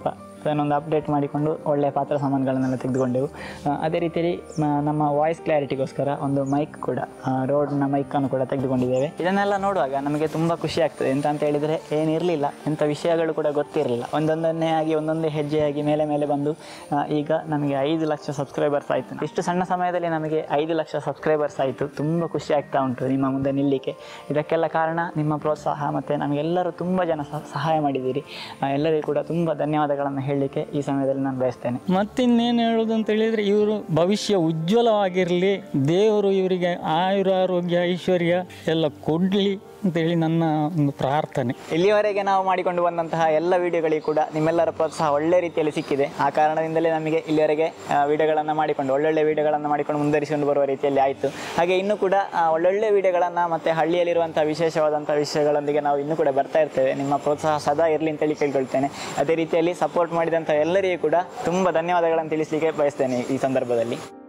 Speaker 1: ಅದನ್ನೊಂದು ಅಪ್ಡೇಟ್ ಮಾಡಿಕೊಂಡು ಒಳ್ಳೆಯ ಪಾತ್ರ ಸಾಮಾನುಗಳನ್ನೆಲ್ಲ ತೆಗೆದುಕೊಂಡೆವು ಆ, ಅದೇ ರೀತಿಯಲ್ಲಿ ಮ- ನಮ್ಮ ವಾಯ್ಸ್ ಕ್ಲಾರಿಟಿಗೋಸ್ಕರ ಒಂದು ಮೈಕ್ ಕೂಡ ರೋಡ್ನ ಮೈಕನ್ನು ಕೂಡ ತೆಗೆದುಕೊಂಡಿದ್ದೇವೆ ಇದನ್ನೆಲ್ಲ ನೋಡುವಾಗ ನಮಗೆ ತುಂಬ ಖುಷಿ ಆಗ್ತದೆ ಎಂತ ಅಂತ ಹೇಳಿದರೆ ಏನಿರಲಿಲ್ಲ ಎಂಥ ವಿಷಯಗಳು ಕೂಡ ಗೊತ್ತಿರಲಿಲ್ಲ ಒಂದೊಂದನ್ನೇ ಆಗಿ ಒಂದೊಂದೇ ಹೆಜ್ಜೆಯಾಗಿ ಮೇಲೆ ಮೇಲೆ ಬಂದು ಆ, ಈಗ ನಮಗೆ ಐದು ಲಕ್ಷ ಸಬ್ಸ್ಕ್ರೈಬರ್ಸ್ ಆಯಿತು ಇಷ್ಟು ಸಣ್ಣ ಸಮಯದಲ್ಲಿ ನಮಗೆ ಐದು ಲಕ್ಷ ಸಬ್ಸ್ಕ್ರೈಬರ್ಸ್ ಆಯಿತು ತುಂಬ ಖುಷಿ ಆಗ್ತಾ ಉಂಟು ನಿಮ್ಮ ಮುಂದೆ ನಿಲ್ಲಲಿಕ್ಕೆ ಇದಕ್ಕೆಲ್ಲ ಕಾರಣ ನಿಮ್ಮ ಪ್ರೋತ್ಸಾಹ ಮತ್ತು ನಮಗೆಲ್ಲರೂ ತುಂಬ ಜನ ಸಹ- ಸಹಾಯ ಮಾಡಿದ್ದೀರಿ ಆ, ಎಲ್ಲರಿಗೂ ಕೂಡ ತುಂಬ ಧನ್ಯವಾದಗಳನ್ನು ಹೇಳಲಿಕ್ಕೆ ಈ ಸಮಯದಲ್ಲಿ ನಾನು ಬಯಸ್ತೇನೆ
Speaker 6: ಮತ್ತಿನ್ನೇನು ಹೇಳೋದು ಅಂತ ಹೇಳಿದರೆ ಇವರು ಭವಿಷ್ಯ ಉಜ್ವಲವಾಗಿರಲಿ ದೇವರು ಇವರಿಗೆ ಆಯುರ ಆರೋಗ್ಯ ಐಶ್ವರ್ಯ ಎಲ್ಲ ಕೊಡಲಿ ಅಂತೇಳಿ ನನ್ನ ಒಂದು ಪ್ರಾರ್ಥನೆ
Speaker 1: ಇಲ್ಲಿಯವರೆಗೆ ನಾವು ಮಾಡಿಕೊಂಡು ಬಂದಂತಹ ಎಲ್ಲ ವಿಡಿಯೋಗಳಿಗೂ ಕೂಡ ನಿಮ್ಮೆಲ್ಲರ ಪ್ರೋತ್ಸಾಹ ಒಳ್ಳೆ ರೀತಿಯಲ್ಲಿ ಸಿಕ್ಕಿದೆ ಆ ಕಾರಣದಿಂದಲೇ ನಮಗೆ ಇಲ್ಲಿವರೆಗೆ ವಿಡಿಯೋಗಳನ್ನು ಮಾಡಿಕೊಂಡು ಒಳ್ಳೊಳ್ಳೆ ವಿಡಿಯೋಗಳನ್ನು ಮಾಡಿಕೊಂಡು ಮುಂದುವರಿಸಿಕೊಂಡು ಬರುವ ರೀತಿಯಲ್ಲಿ ಆಯಿತು ಹಾಗೆ ಇನ್ನೂ ಕೂಡ ಆ, ಒಳ್ಳೊಳ್ಳೆ ವಿಡಿಯೋಗಳನ್ನು ಮತ್ತು ಹಳ್ಳಿಯಲ್ಲಿರುವಂಥ ವಿಶೇಷವಾದಂಥ ವಿಷಯಗಳೊಂದಿಗೆ ನಾವು ಇನ್ನೂ ಕೂಡ ಬರ್ತಾ ಇರ್ತೇವೆ ನಿಮ್ಮ ಪ್ರೋತ್ಸಾಹ ಸದಾ ಇರಲಿ ಅಂತೇಳಿ ಕೇಳ್ಕೊಳ್ತೇನೆ ಅದೇ ರೀತಿಯಲ್ಲಿ ಸಪೋರ್ಟ್ ಮಾಡಿದಂಥ ಎಲ್ಲರಿಗೂ ಕೂಡ ತುಂಬ ಧನ್ಯವಾದಗಳನ್ನು ತಿಳಿಸಲಿಕ್ಕೆ ಬಯಸ್ತೇನೆ ಈ ಸಂದರ್ಭದಲ್ಲಿ